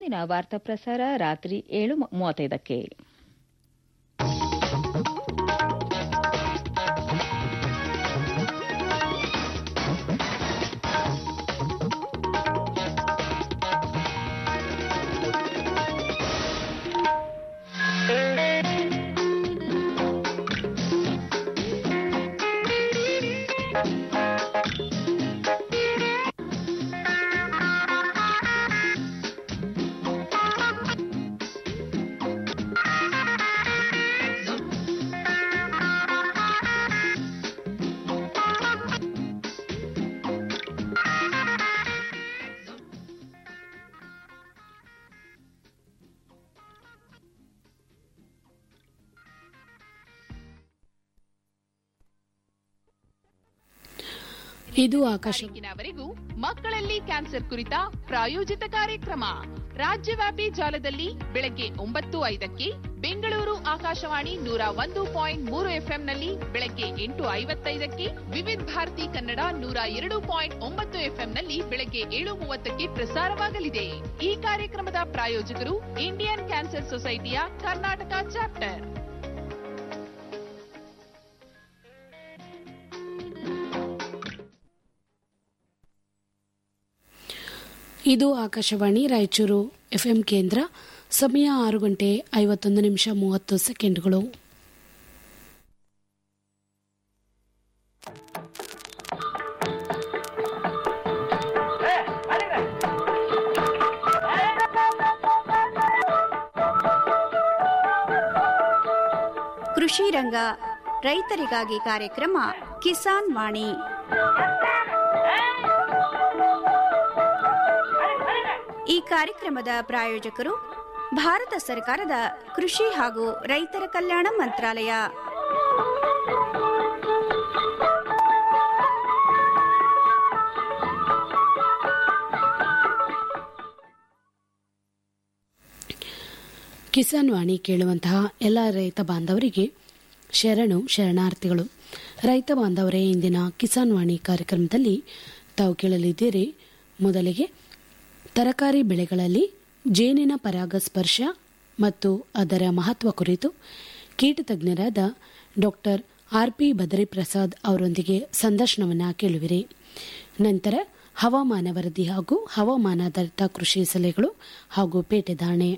ಮುಂದಿನ ವಾರ್ತಾ ಪ್ರಸಾರ ರಾತ್ರಿ ಏಳು ಮೂವತ್ತೈದಕ್ಕೆ ಇದು ಆಕಾಶ ತಾರೀಕಿನವರೆಗೂ ಮಕ್ಕಳಲ್ಲಿ ಕ್ಯಾನ್ಸರ್ ಕುರಿತ ಪ್ರಾಯೋಜಿತ ಕಾರ್ಯಕ್ರಮ ರಾಜ್ಯವ್ಯಾಪಿ ಜಾಲದಲ್ಲಿ ಬೆಳಗ್ಗೆ ಒಂಬತ್ತು ಐದಕ್ಕೆ ಬೆಂಗಳೂರು ಆಕಾಶವಾಣಿ ನೂರ ಒಂದು ಪಾಯಿಂಟ್ ಮೂರು ಎಫ್ಎಂನಲ್ಲಿ ಬೆಳಗ್ಗೆ ಎಂಟು ಐವತ್ತೈದಕ್ಕೆ ವಿವಿಧ ಭಾರತಿ ಕನ್ನಡ ನೂರ ಎರಡು ಪಾಯಿಂಟ್ ಒಂಬತ್ತು ಎಫ್ಎಂನಲ್ಲಿ ಬೆಳಗ್ಗೆ ಏಳು ಮೂವತ್ತಕ್ಕೆ ಪ್ರಸಾರವಾಗಲಿದೆ ಈ ಕಾರ್ಯಕ್ರಮದ ಪ್ರಾಯೋಜಕರು ಇಂಡಿಯನ್ ಕ್ಯಾನ್ಸರ್ ಸೊಸೈಟಿಯ ಕರ್ನಾಟಕ ಚಾಪ್ಟರ್ ಇದು ಆಕಾಶವಾಣಿ ರಾಯಚೂರು ಎಫ್ಎಂ ಕೇಂದ್ರ ಸಮಯ ಆರು ಗಂಟೆ ಐವತ್ತೊಂದು ನಿಮಿಷ ಮೂವತ್ತು ಸೆಕೆಂಡ್ಗಳು ಕೃಷಿ ರಂಗ ರೈತರಿಗಾಗಿ ಕಾರ್ಯಕ್ರಮ ಕಿಸಾನ್ ವಾಣಿ ಈ ಕಾರ್ಯಕ್ರಮದ ಪ್ರಾಯೋಜಕರು ಭಾರತ ಸರ್ಕಾರದ ಕೃಷಿ ಹಾಗೂ ರೈತರ ಕಲ್ಯಾಣ ಮಂತ್ರಾಲಯ ಕಿಸಾನ್ ವಾಣಿ ಕೇಳುವಂತಹ ಎಲ್ಲ ರೈತ ಬಾಂಧವರಿಗೆ ಶರಣು ಶರಣಾರ್ಥಿಗಳು ರೈತ ಬಾಂಧವರೇ ಇಂದಿನ ಕಿಸಾನ್ ವಾಣಿ ಕಾರ್ಯಕ್ರಮದಲ್ಲಿ ತಾವು ಕೇಳಲಿದ್ದೀರಿ ಮೊದಲಿಗೆ ತರಕಾರಿ ಬೆಳೆಗಳಲ್ಲಿ ಜೇನಿನ ಪರಾಗಸ್ಪರ್ಶ ಮತ್ತು ಅದರ ಮಹತ್ವ ಕುರಿತು ಕೀಟ ತಜ್ಞರಾದ ಡಾಕ್ಟರ್ ಆರ್ ಪಿ ಬದ್ರಿಪ್ರಸಾದ್ ಅವರೊಂದಿಗೆ ಸಂದರ್ಶನವನ್ನು ಕೇಳುವಿರಿ ನಂತರ ಹವಾಮಾನ ವರದಿ ಹಾಗೂ ಹವಾಮಾನಾಧಾರಿತ ಕೃಷಿ ಸಲಹೆಗಳು ಹಾಗೂ ಪೇಟೆದಾಣೆ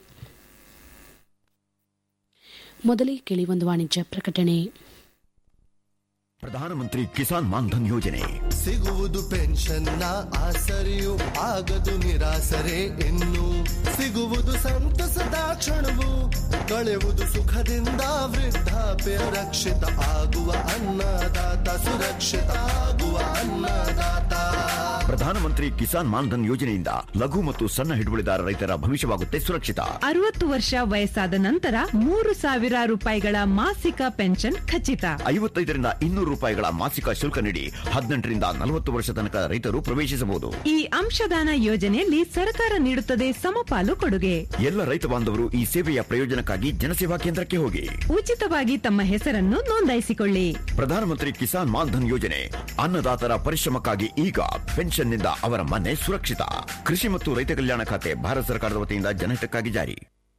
ಮೊದಲಿಗೆ ಕೇಳಿ ಒಂದು ವಾಣಿಜ್ಯ ಪ್ರಕಟಣೆ ಪ್ರಧಾನಮಂತ್ರಿ ಕಿಸಾನ್ ಮಾನ್ಧನ್ ಯೋಜನೆ ಸಿಗುವುದು ಪೆನ್ಷನ್ನ ಆಸರೆಯು ಆಗದು ನಿರಾಸರೆ ಇನ್ನು ಸಿಗುವುದು ಸಂತಸದ ಕ್ಷಣವು ಕಳೆಯುವುದು ಸುಖದಿಂದ ವೃದ್ಧಾಪ್ಯ ರಕ್ಷಿತ ಆಗುವ ಅನ್ನದಾತ ಸುರಕ್ಷಿತ ಆಗುವ ಅನ್ನದಾತ ಪ್ರಧಾನಮಂತ್ರಿ ಕಿಸಾನ್ ಮಾನ್ಧನ್ ಯೋಜನೆಯಿಂದ ಲಘು ಮತ್ತು ಸಣ್ಣ ಹಿಡುವಳಿದಾರ ರೈತರ ಭವಿಷ್ಯವಾಗುತ್ತೆ ಸುರಕ್ಷಿತ ಅರವತ್ತು ವರ್ಷ ವಯಸ್ಸಾದ ನಂತರ ಮೂರು ಸಾವಿರ ರೂಪಾಯಿಗಳ ಮಾಸಿಕ ಪೆನ್ಷನ್ ಖಚಿತ ಐವತ್ತೈದರಿಂದ ಇನ್ನೂರು ರೂಪಾಯಿಗಳ ಮಾಸಿಕ ಶುಲ್ಕ ನೀಡಿ ಹದಿನೆಂಟರಿಂದ ನಲವತ್ತು ವರ್ಷ ತನಕ ರೈತರು ಪ್ರವೇಶಿಸಬಹುದು ಈ ಅಂಶದಾನ ಯೋಜನೆಯಲ್ಲಿ ಸರ್ಕಾರ ನೀಡುತ್ತದೆ ಸಮಪಾಲು ಕೊಡುಗೆ ಎಲ್ಲ ರೈತ ಬಾಂಧವರು ಈ ಸೇವೆಯ ಪ್ರಯೋಜನಕ್ಕಾಗಿ ಜನಸೇವಾ ಕೇಂದ್ರಕ್ಕೆ ಹೋಗಿ ಉಚಿತವಾಗಿ ತಮ್ಮ ಹೆಸರನ್ನು ನೋಂದಾಯಿಸಿಕೊಳ್ಳಿ ಪ್ರಧಾನಮಂತ್ರಿ ಕಿಸಾನ್ ಮಾನ್ಧನ್ ಯೋಜನೆ ಅನ್ನದಾತರ ಪರಿಶ್ರಮಕ್ಕಾಗಿ ಈಗ ಪೆನ್ಷನ್ನಿಂದ ಅವರ ಮನೆ ಸುರಕ್ಷಿತ ಕೃಷಿ ಮತ್ತು ರೈತ ಕಲ್ಯಾಣ ಖಾತೆ ಭಾರತ ಸರ್ಕಾರದ ವತಿಯಿಂದ ಜನಹಿತಕ್ಕಾಗಿ ಜಾರಿ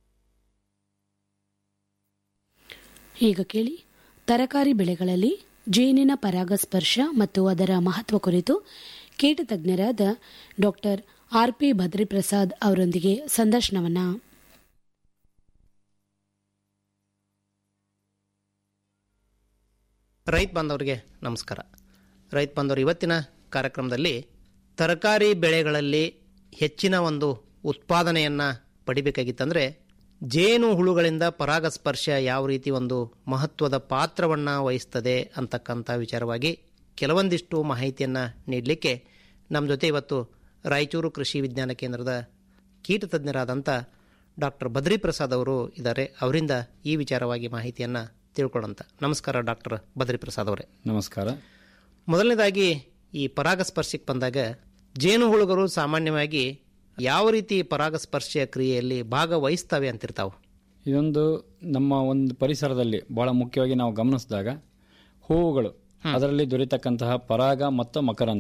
ಈಗ ಕೇಳಿ ತರಕಾರಿ ಬೆಳೆಗಳಲ್ಲಿ ಜೇನಿನ ಪರಾಗಸ್ಪರ್ಶ ಮತ್ತು ಅದರ ಮಹತ್ವ ಕುರಿತು ಕೀಟ ತಜ್ಞರಾದ ಡಾಕ್ಟರ್ ಆರ್ ಪಿ ಭದ್ರಿಪ್ರಸಾದ್ ಅವರೊಂದಿಗೆ ಸಂದರ್ಶನವನ್ನ ರೈತ ಬಾಂಧವರಿಗೆ ನಮಸ್ಕಾರ ರೈತ ಬಾಂಧವರು ಇವತ್ತಿನ ಕಾರ್ಯಕ್ರಮದಲ್ಲಿ ತರಕಾರಿ ಬೆಳೆಗಳಲ್ಲಿ ಹೆಚ್ಚಿನ ಒಂದು ಉತ್ಪಾದನೆಯನ್ನು ಪಡಿಬೇಕಾಗಿತ್ತಂದರೆ ಜೇನು ಹುಳುಗಳಿಂದ ಪರಾಗಸ್ಪರ್ಶ ಯಾವ ರೀತಿ ಒಂದು ಮಹತ್ವದ ಪಾತ್ರವನ್ನು ವಹಿಸ್ತದೆ ಅಂತಕ್ಕಂಥ ವಿಚಾರವಾಗಿ ಕೆಲವೊಂದಿಷ್ಟು ಮಾಹಿತಿಯನ್ನು ನೀಡಲಿಕ್ಕೆ ನಮ್ಮ ಜೊತೆ ಇವತ್ತು ರಾಯಚೂರು ಕೃಷಿ ವಿಜ್ಞಾನ ಕೇಂದ್ರದ ಕೀಟ ತಜ್ಞರಾದಂಥ ಡಾಕ್ಟರ್ ಬದ್ರಿಪ್ರಸಾದ್ ಅವರು ಇದ್ದಾರೆ ಅವರಿಂದ ಈ ವಿಚಾರವಾಗಿ ಮಾಹಿತಿಯನ್ನು ತಿಳ್ಕೊಳ್ಳೋಂಥ ನಮಸ್ಕಾರ ಡಾಕ್ಟರ್ ಬದ್ರಿಪ್ರಸಾದ್ ಅವರೇ ನಮಸ್ಕಾರ ಮೊದಲನೇದಾಗಿ ಈ ಪರಾಗಸ್ಪರ್ಶಕ್ಕೆ ಬಂದಾಗ ಜೇನುಹುಳುಗಳು ಸಾಮಾನ್ಯವಾಗಿ ಯಾವ ರೀತಿ ಪರಾಗಸ್ಪರ್ಶ ಕ್ರಿಯೆಯಲ್ಲಿ ಭಾಗವಹಿಸ್ತವೆ ಅಂತಿರ್ತಾವೆ ಇದೊಂದು ನಮ್ಮ ಒಂದು ಪರಿಸರದಲ್ಲಿ ಬಹಳ ಮುಖ್ಯವಾಗಿ ನಾವು ಗಮನಿಸಿದಾಗ ಹೂವುಗಳು ಅದರಲ್ಲಿ ದೊರೆತಕ್ಕಂತಹ ಪರಾಗ ಮತ್ತು ಮಕರಂದ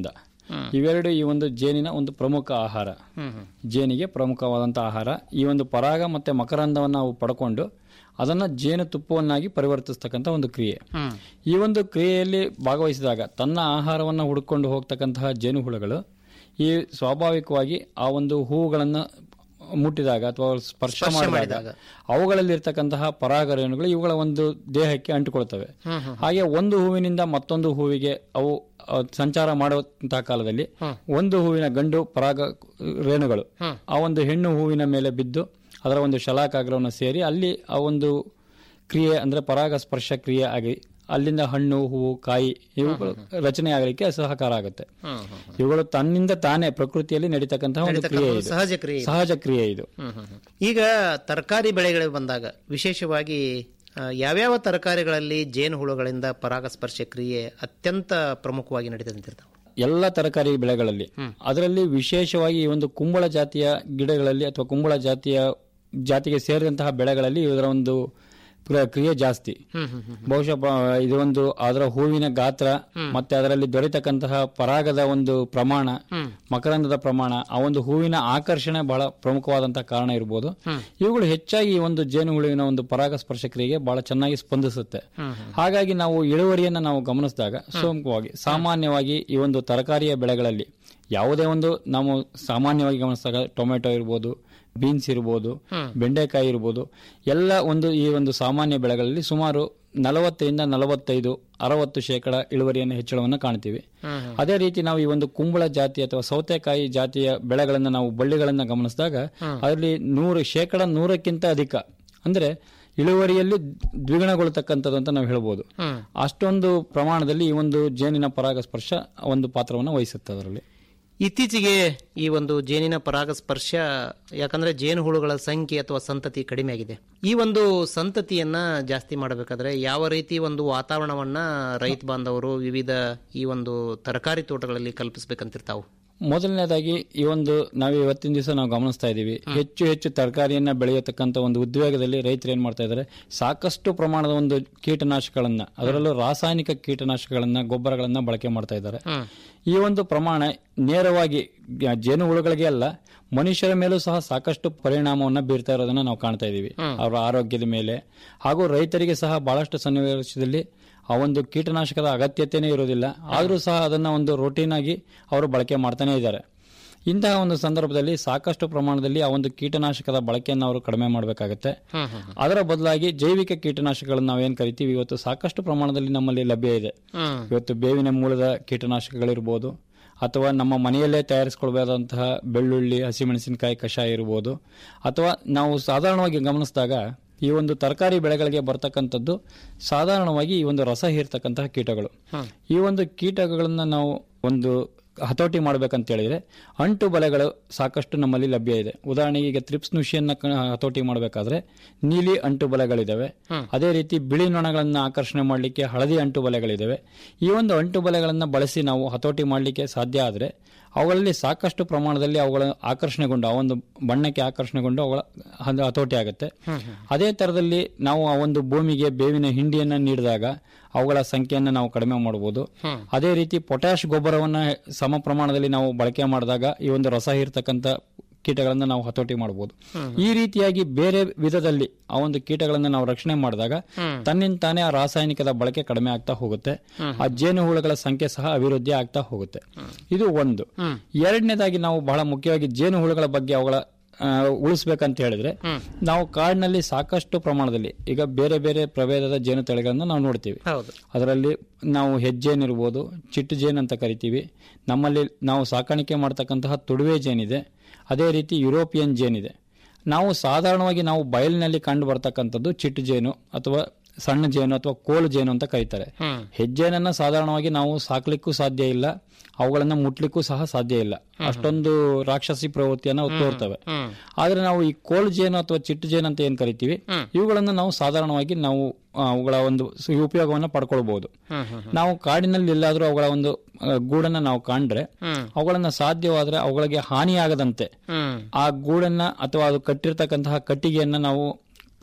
ಇವೆರಡು ಈ ಒಂದು ಜೇನಿನ ಒಂದು ಪ್ರಮುಖ ಆಹಾರ ಜೇನಿಗೆ ಪ್ರಮುಖವಾದಂತಹ ಆಹಾರ ಈ ಒಂದು ಪರಾಗ ಮತ್ತೆ ಮಕರಂದವನ್ನು ನಾವು ಪಡ್ಕೊಂಡು ಅದನ್ನ ಜೇನು ತುಪ್ಪವನ್ನಾಗಿ ಪರಿವರ್ತಿಸ್ತಕ್ಕಂಥ ಒಂದು ಕ್ರಿಯೆ ಈ ಒಂದು ಕ್ರಿಯೆಯಲ್ಲಿ ಭಾಗವಹಿಸಿದಾಗ ತನ್ನ ಆಹಾರವನ್ನು ಹುಡುಕೊಂಡು ಹೋಗ್ತಕ್ಕಂತಹ ಜೇನುಹುಳುಗಳು ಈ ಸ್ವಾಭಾವಿಕವಾಗಿ ಆ ಒಂದು ಹೂವುಗಳನ್ನ ಮುಟ್ಟಿದಾಗ ಅಥವಾ ಸ್ಪರ್ಶ ಮಾಡಿದಾಗ ಅವುಗಳಲ್ಲಿ ಇರ್ತಕ್ಕಂತಹ ಪರಾಗರೇಣುಗಳು ಇವುಗಳ ಒಂದು ದೇಹಕ್ಕೆ ಅಂಟಿಕೊಳ್ತವೆ ಹಾಗೆ ಒಂದು ಹೂವಿನಿಂದ ಮತ್ತೊಂದು ಹೂವಿಗೆ ಅವು ಆ, ಸಂಚಾರ ಮಾಡುವಂತಹ ಕಾಲದಲ್ಲಿ ಒಂದು ಹೂವಿನ ಗಂಡು ಪರಾಗ ರೇಣುಗಳು ಆ ಒಂದು ಹೆಣ್ಣು ಹೂವಿನ ಮೇಲೆ ಬಿದ್ದು ಅದರ ಒಂದು ಶಲಾಕಾಗ್ರವನ್ನು ಸೇರಿ ಅಲ್ಲಿ ಆ ಒಂದು ಕ್ರಿಯೆ ಅಂದ್ರೆ ಪರಾಗ ಸ್ಪರ್ಶ ಕ್ರಿಯೆ ಆಗಿ ಅಲ್ಲಿಂದ ಹಣ್ಣು ಹೂವು ಕಾಯಿ ಇವುಗಳು ರಚನೆ ಆಗಲಿಕ್ಕೆ ಸಹಕಾರ ಆಗುತ್ತೆ ಇವುಗಳು ತನ್ನಿಂದ ತಾನೇ ಪ್ರಕೃತಿಯಲ್ಲಿ ನಡೀತಕ್ಕಂತಹ ಒಂದು ಕ್ರಿಯೆ ಇದು ಸಹಜ ಕ್ರಿಯೆ ಇದು. ಸಹಜ ಕ್ರಿಯೆ ಇದು ಈಗ ತರಕಾರಿ ಬೆಳೆಗಳಿಗೆ ಬಂದಾಗ ವಿಶೇಷವಾಗಿ ಆ, ಯಾವ್ಯಾವ ತರಕಾರಿಗಳಲ್ಲಿ ಜೇನುಹುಳುಗಳಿಂದ ಪರಾಗಸ್ಪರ್ಶ ಕ್ರಿಯೆ ಅತ್ಯಂತ ಪ್ರಮುಖವಾಗಿ ನಡೀತಂತಿರ್ತಾವೆ ಎಲ್ಲ ತರಕಾರಿ ಬೆಳೆಗಳಲ್ಲಿ ಅದರಲ್ಲಿ ವಿಶೇಷವಾಗಿ ಈ ಒಂದು ಕುಂಬಳ ಜಾತಿಯ ಗಿಡಗಳಲ್ಲಿ ಅಥವಾ ಕುಂಬಳ ಜಾತಿಯ ಜಾತಿಗೆ ಸೇರಿದಂತಹ ಬೆಳೆಗಳಲ್ಲಿ ಇದರ ಒಂದು ಕ್ರ- ಕ್ರಿಯೆ ಜಾಸ್ತಿ ಬಹುಶಃ ಬ- ಇದು ಒಂದು ಅದರ ಹೂವಿನ ಗಾತ್ರ ಮತ್ತೆ ಅದರಲ್ಲಿ ದೊರೆತಕ್ಕಂತಹ ಪರಾಗದ ಒಂದು ಪ್ರಮಾಣ ಮಕರಂದದ ಪ್ರಮಾಣ ಆ ಒಂದು ಹೂವಿನ ಆಕರ್ಷಣೆ ಬಹಳ ಪ್ರಮುಖವಾದಂತಹ ಕಾರಣ ಇರಬಹುದು ಇವುಗಳು ಹೆಚ್ಚಾಗಿ ಈ ಒಂದು ಜೇನುಹುಳುವಿನ ಒಂದು ಪರಾಗಸ್ಪರ್ಶ ಕ್ರಿಯೆಗೆ ಬಹಳ ಚೆನ್ನಾಗಿ ಸ್ಪಂದಿಸುತ್ತೆ ಹಾಗಾಗಿ ನಾವು ಇಳುವರಿಯನ್ನ ನಾವು ಗಮನಿಸಿದಾಗ ಸೋಮುಖವಾಗಿ ಸಾಮಾನ್ಯವಾಗಿ ಈ ಒಂದು ತರಕಾರಿಯ ಬೆಳೆಗಳಲ್ಲಿ ಯಾವುದೇ ಒಂದು ನಾವು ಸಾಮಾನ್ಯವಾಗಿ ಗಮನಿಸಿದಾಗ ಟೊಮೆಟೊ ಇರ್ಬೋದು ಬೀನ್ಸ್ ಇರ್ಬೋದು ಬೆಂಡೆಕಾಯಿ ಇರ್ಬೋದು ಎಲ್ಲ ಒಂದು ಈ ಒಂದು ಸಾಮಾನ್ಯ ಬೆಳೆಗಳಲ್ಲಿ ಸುಮಾರು ನಲವತ್ತರಿಂದ ನಲವತ್ತೈದು ಅರವತ್ತು ಶೇಕಡ ಇಳುವರಿಯನ್ನು ಹೆಚ್ಚಳವನ್ನು ಕಾಣ್ತೀವಿ ಅದೇ ರೀತಿ ನಾವು ಈ ಒಂದು ಕುಂಬಳ ಜಾತಿ ಅಥವಾ ಸೌತೆಕಾಯಿ ಜಾತಿಯ ಬೆಳೆಗಳನ್ನು ನಾವು ಬಳ್ಳಿಗಳನ್ನು ಗಮನಿಸಿದಾಗ ಅದರಲ್ಲಿ ನೂರು ಶೇಕಡ ನೂರಕ್ಕಿಂತ ಅಧಿಕ ಅಂದ್ರೆ ಇಳುವರಿಯಲ್ಲಿ ದ್ವಿಗುಣಗೊಳ್ತಕ್ಕಂಥದ್ದು ಅಂತ ನಾವು ಹೇಳ್ಬೋದು ಅಷ್ಟೊಂದು ಪ್ರಮಾಣದಲ್ಲಿ ಈ ಒಂದು ಜೇನಿನ ಪರಾಗಸ್ಪರ್ಶ ಒಂದು ಪಾತ್ರವನ್ನು ವಹಿಸುತ್ತೆ ಅದರಲ್ಲಿ ಇತ್ತೀಚೆಗೆ ಈ ಒಂದು ಜೇನಿನ ಪರಾಗಸ್ಪರ್ಶ ಯಾಕಂದ್ರೆ ಜೇನುಹುಳುಗಳ ಸಂಖ್ಯೆ ಅಥವಾ ಸಂತತಿ ಕಡಿಮೆ ಆಗಿದೆ ಈ ಒಂದು ಸಂತತಿಯನ್ನ ಜಾಸ್ತಿ ಮಾಡಬೇಕಾದ್ರೆ ಯಾವ ರೀತಿ ಒಂದು ವಾತಾವರಣವನ್ನ ರೈತ ಬಾಂಧವರು ವಿವಿಧ ಈ ಒಂದು ತರಕಾರಿ ತೋಟಗಳಲ್ಲಿ ಕಲ್ಪಿಸಬೇಕಂತಿರ್ತಾವು ಮೊದಲನೇದಾಗಿ ಈ ಒಂದು ನಾವು ಇವತ್ತಿನ ದಿವಸ ನಾವು ಗಮನಿಸ್ತಾ ಇದ್ದೀವಿ ಹೆಚ್ಚು ಹೆಚ್ಚು ತರಕಾರಿಯನ್ನ ಬೆಳೆಯತಕ್ಕಂತ ಒಂದು ಉದ್ವೇಗದಲ್ಲಿ ರೈತರು ಏನ್ ಮಾಡ್ತಾ ಇದ್ದಾರೆ ಸಾಕಷ್ಟು ಪ್ರಮಾಣದ ಒಂದು ಕೀಟನಾಶಕಗಳನ್ನ ಅದರಲ್ಲೂ ರಾಸಾಯನಿಕ ಕೀಟನಾಶಕಗಳನ್ನ ಗೊಬ್ಬರಗಳನ್ನ ಬಳಕೆ ಮಾಡ್ತಾ ಇದ್ದಾರೆ ಈ ಒಂದು ಪ್ರಮಾಣ ನೇರವಾಗಿ ಗ- ಜೇನುಹುಳುಗಳಿಗೆ ಅಲ್ಲ ಮನುಷ್ಯರ ಮೇಲೂ ಸಹ ಸಾಕಷ್ಟು ಪರಿಣಾಮವನ್ನ ಬೀರ್ತಾ ಇರೋದನ್ನ ನಾವು ಕಾಣ್ತಾ ಇದ್ದೀವಿ ಅವರ ಆರೋಗ್ಯದ ಮೇಲೆ ಹಾಗೂ ರೈತರಿಗೆ ಸಹ ಬಹಳಷ್ಟು ಸನ್ನಿವೇಶದಲ್ಲಿ ಆ ಒಂದು ಕೀಟನಾಶಕದ ಅಗತ್ಯತೆನೇ ಇರೋದಿಲ್ಲ ಆದರೂ ಸಹ ಅದನ್ನ ಒಂದು ರೋಟೀನ್ ಆಗಿ ಅವರು ಬಳಕೆ ಮಾಡ್ತಾನೆ ಇದ್ದಾರೆ ಇಂತಹ ಒಂದು ಸಂದರ್ಭದಲ್ಲಿ ಸಾಕಷ್ಟು ಪ್ರಮಾಣದಲ್ಲಿ ಆ ಒಂದು ಕೀಟನಾಶಕದ ಬಳಕೆಯನ್ನು ಅವರು ಕಡಿಮೆ ಮಾಡಬೇಕಾಗತ್ತೆ ಅದರ ಬದಲಾಗಿ ಜೈವಿಕ ಕೀಟನಾಶಕಗಳನ್ನು ನಾವೇನ್ ಕರಿತೀವಿ ಇವತ್ತು ಸಾಕಷ್ಟು ಪ್ರಮಾಣದಲ್ಲಿ ನಮ್ಮಲ್ಲಿ ಲಭ್ಯ ಇದೆ ಇವತ್ತು ಬೇವಿನ ಮೂಲದ ಕೀಟನಾಶಕಗಳಿರ್ಬೋದು ಅಥವಾ ನಮ್ಮ ಮನೆಯಲ್ಲೇ ತಯಾರಿಸಿಕೊಳ್ಬೇಕಾದಂತಹ ಬೆಳ್ಳುಳ್ಳಿ ಹಸಿಮೆಣಸಿನಕಾಯಿ ಕಷಾಯ ಇರ್ಬೋದು ಅಥವಾ ನಾವು ಸಾಧಾರಣವಾಗಿ ಗಮನಿಸಿದಾಗ ಈ ಒಂದು ತರಕಾರಿ ಬೆಳೆಗಳಿಗೆ ಬರ್ತಕ್ಕಂಥದ್ದು ಸಾಧಾರಣವಾಗಿ ಈ ಒಂದು ರಸ ಹೀರ್ತಕ್ಕಂತಹ ಕೀಟಗಳು ಈ ಒಂದು ಕೀಟಗಳನ್ನ ನಾವು ಒಂದು ಹತೋಟಿ ಮಾಡ್ಬೇಕಂತ ಹೇಳಿದ್ರೆ ಅಂಟು ಬಲೆಗಳು ಸಾಕಷ್ಟು ನಮ್ಮಲ್ಲಿ ಲಭ್ಯ ಇದೆ ಉದಾಹರಣೆಗೆ ಈಗ ತ್ರಿಪ್ಸ್ ನುಷಿಯನ್ನ ಕ- ಹತೋಟಿ ಮಾಡಬೇಕಾದ್ರೆ ನೀಲಿ ಅಂಟು ಬಲೆಗಳಿದಾವೆ ಅದೇ ರೀತಿ ಬಿಳಿ ನೊಣಗಳನ್ನ ಆಕರ್ಷಣೆ ಮಾಡಲಿಕ್ಕೆ ಹಳದಿ ಅಂಟು ಬಲೆಗಳಿದಾವೆ ಈ ಒಂದು ಅಂಟು ಬಲೆಗಳನ್ನ ಬಳಸಿ ನಾವು ಹತೋಟಿ ಮಾಡಲಿಕ್ಕೆ ಸಾಧ್ಯ ಆದರೆ ಅವುಗಳಲ್ಲಿ ಸಾಕಷ್ಟು ಪ್ರಮಾಣದಲ್ಲಿ ಅವುಗಳ ಆಕರ್ಷಣೆಗೊಂಡು ಆ ಒಂದು ಬಣ್ಣಕ್ಕೆ ಆಕರ್ಷಣೆಗೊಂಡು ಅವುಗಳ ಹದ- ಹತೋಟಿ ಆಗುತ್ತೆ ಅದೇ ತರದಲ್ಲಿ ನಾವು ಆ ಒಂದು ಭೂಮಿಗೆ ಬೇವಿನ ಹಿಂಡಿಯನ್ನ ನೀಡಿದಾಗ ಅವುಗಳ ಸಂಖ್ಯೆಯನ್ನು ನಾವು ಕಡಿಮೆ ಮಾಡಬಹುದು ಅದೇ ರೀತಿ ಪೊಟ್ಯಾಶ್ ಗೊಬ್ಬರವನ್ನ ಸಮ ಪ್ರಮಾಣದಲ್ಲಿ ನಾವು ಬಳಕೆ ಮಾಡಿದಾಗ ಈ ಒಂದು ರಸ ಹೀರ್ತಕ್ಕಂಥ ಕೀಟಗಳನ್ನ ನಾವು ಹತೋಟಿ ಮಾಡಬಹುದು ಈ ರೀತಿಯಾಗಿ ಬೇರೆ ವಿಧದಲ್ಲಿ ಆ ಒಂದು ಕೀಟಗಳನ್ನ ನಾವು ರಕ್ಷಣೆ ಮಾಡಿದಾಗ ತನ್ನಿಂದ ತಾನೇ ಆ ರಾಸಾಯನಿಕದ ಬಳಕೆ ಕಡಿಮೆ ಆಗ್ತಾ ಹೋಗುತ್ತೆ ಆ ಜೇನುಹುಳುಗಳ ಸಂಖ್ಯೆ ಸಹ ಅಭಿವೃದ್ಧಿ ಆಗ್ತಾ ಹೋಗುತ್ತೆ ಇದು ಒಂದು ಎರಡನೇದಾಗಿ ನಾವು ಬಹಳ ಮುಖ್ಯವಾಗಿ ಜೇನುಹುಳುಗಳ ಬಗ್ಗೆ ಅವುಗಳ ಆ, ಉಳಿಸ್ಬೇಕಂತ ಹೇಳಿದ್ರೆ ನಾವು ಕಾಡಿನಲ್ಲಿ ಸಾಕಷ್ಟು ಪ್ರಮಾಣದಲ್ಲಿ ಈಗ ಬೇರೆ ಬೇರೆ ಪ್ರಭೇದದ ಜೇನು ತಳಿಗಳನ್ನ ನಾವು ನೋಡ್ತೀವಿ ಹೌದು ಅದರಲ್ಲಿ ನಾವು ಹೆಜ್ಜೇನ್ ಇರ್ಬೋದು ಚಿಟ್ಟು ಜೇನು ಅಂತ ಕರಿತೀವಿ ನಮ್ಮಲ್ಲಿ ನಾವು ಸಾಕಾಣಿಕೆ ಮಾಡ್ತಕ್ಕಂತಹ ತುಡುವೆ ಜೇನಿದೆ ಅದೇ ರೀತಿ ಯುರೋಪಿಯನ್ ಜೇನಿದೆ ನಾವು ಸಾಧಾರಣವಾಗಿ ನಾವು ಬಯಲಿನಲ್ಲಿ ಕಂಡು ಬರ್ತಕ್ಕಂಥದ್ದು ಚಿಟ್ಟು ಜೇನು ಅಥವಾ ಸಣ್ಣ ಜೇನು ಅಥವಾ ಕೋಲು ಜೇನು ಅಂತ ಕರೀತಾರೆ ಹೆಜ್ಜೇನನ್ನ ಸಾಧಾರಣವಾಗಿ ನಾವು ಸಾಕ್ಲಿಕ್ಕೂ ಸಾಧ್ಯ ಇಲ್ಲ ಅವುಗಳನ್ನ ಮುಟ್ಲಿಕ್ಕೂ ಸಹ ಸಾಧ್ಯ ಇಲ್ಲ ಅಷ್ಟೊಂದು ರಾಕ್ಷಸಿ ಪ್ರವೃತ್ತಿಯನ್ನ ಅವು ತೋರ್ತವೆ ಆದ್ರೆ ನಾವು ಈ ಕೋಲು ಜೇನು ಅಥವಾ ಚಿಟ್ಟು ಜೇನು ಅಂತ ಏನ್ ಕರಿತೀವಿ ಇವುಗಳನ್ನ ನಾವು ಸಾಧಾರಣವಾಗಿ ನಾವು ಆ, ಅವುಗಳ ಒಂದು ಸ- ಉಪಯೋಗವನ್ನ ಪಡ್ಕೊಳ್ಬಹುದು ನಾವು ಕಾಡಿನಲ್ಲಿ ಎಲ್ಲಾದ್ರೂ ಅವುಗಳ ಒಂದು ಆ, ಗೂಡನ್ನ ನಾವು ಕಂಡ್ರೆ ಅವುಗಳನ್ನ ಸಾಧ್ಯವಾದ್ರೆ ಅವುಗಳಿಗೆ ಹಾನಿಯಾಗದಂತೆ ಆ ಗೂಡನ್ನ ಅಥವಾ ಅದು ಕಟ್ಟಿರ್ತಕ್ಕಂತಹ ಕಟ್ಟಿಗೆಯನ್ನ ನಾವು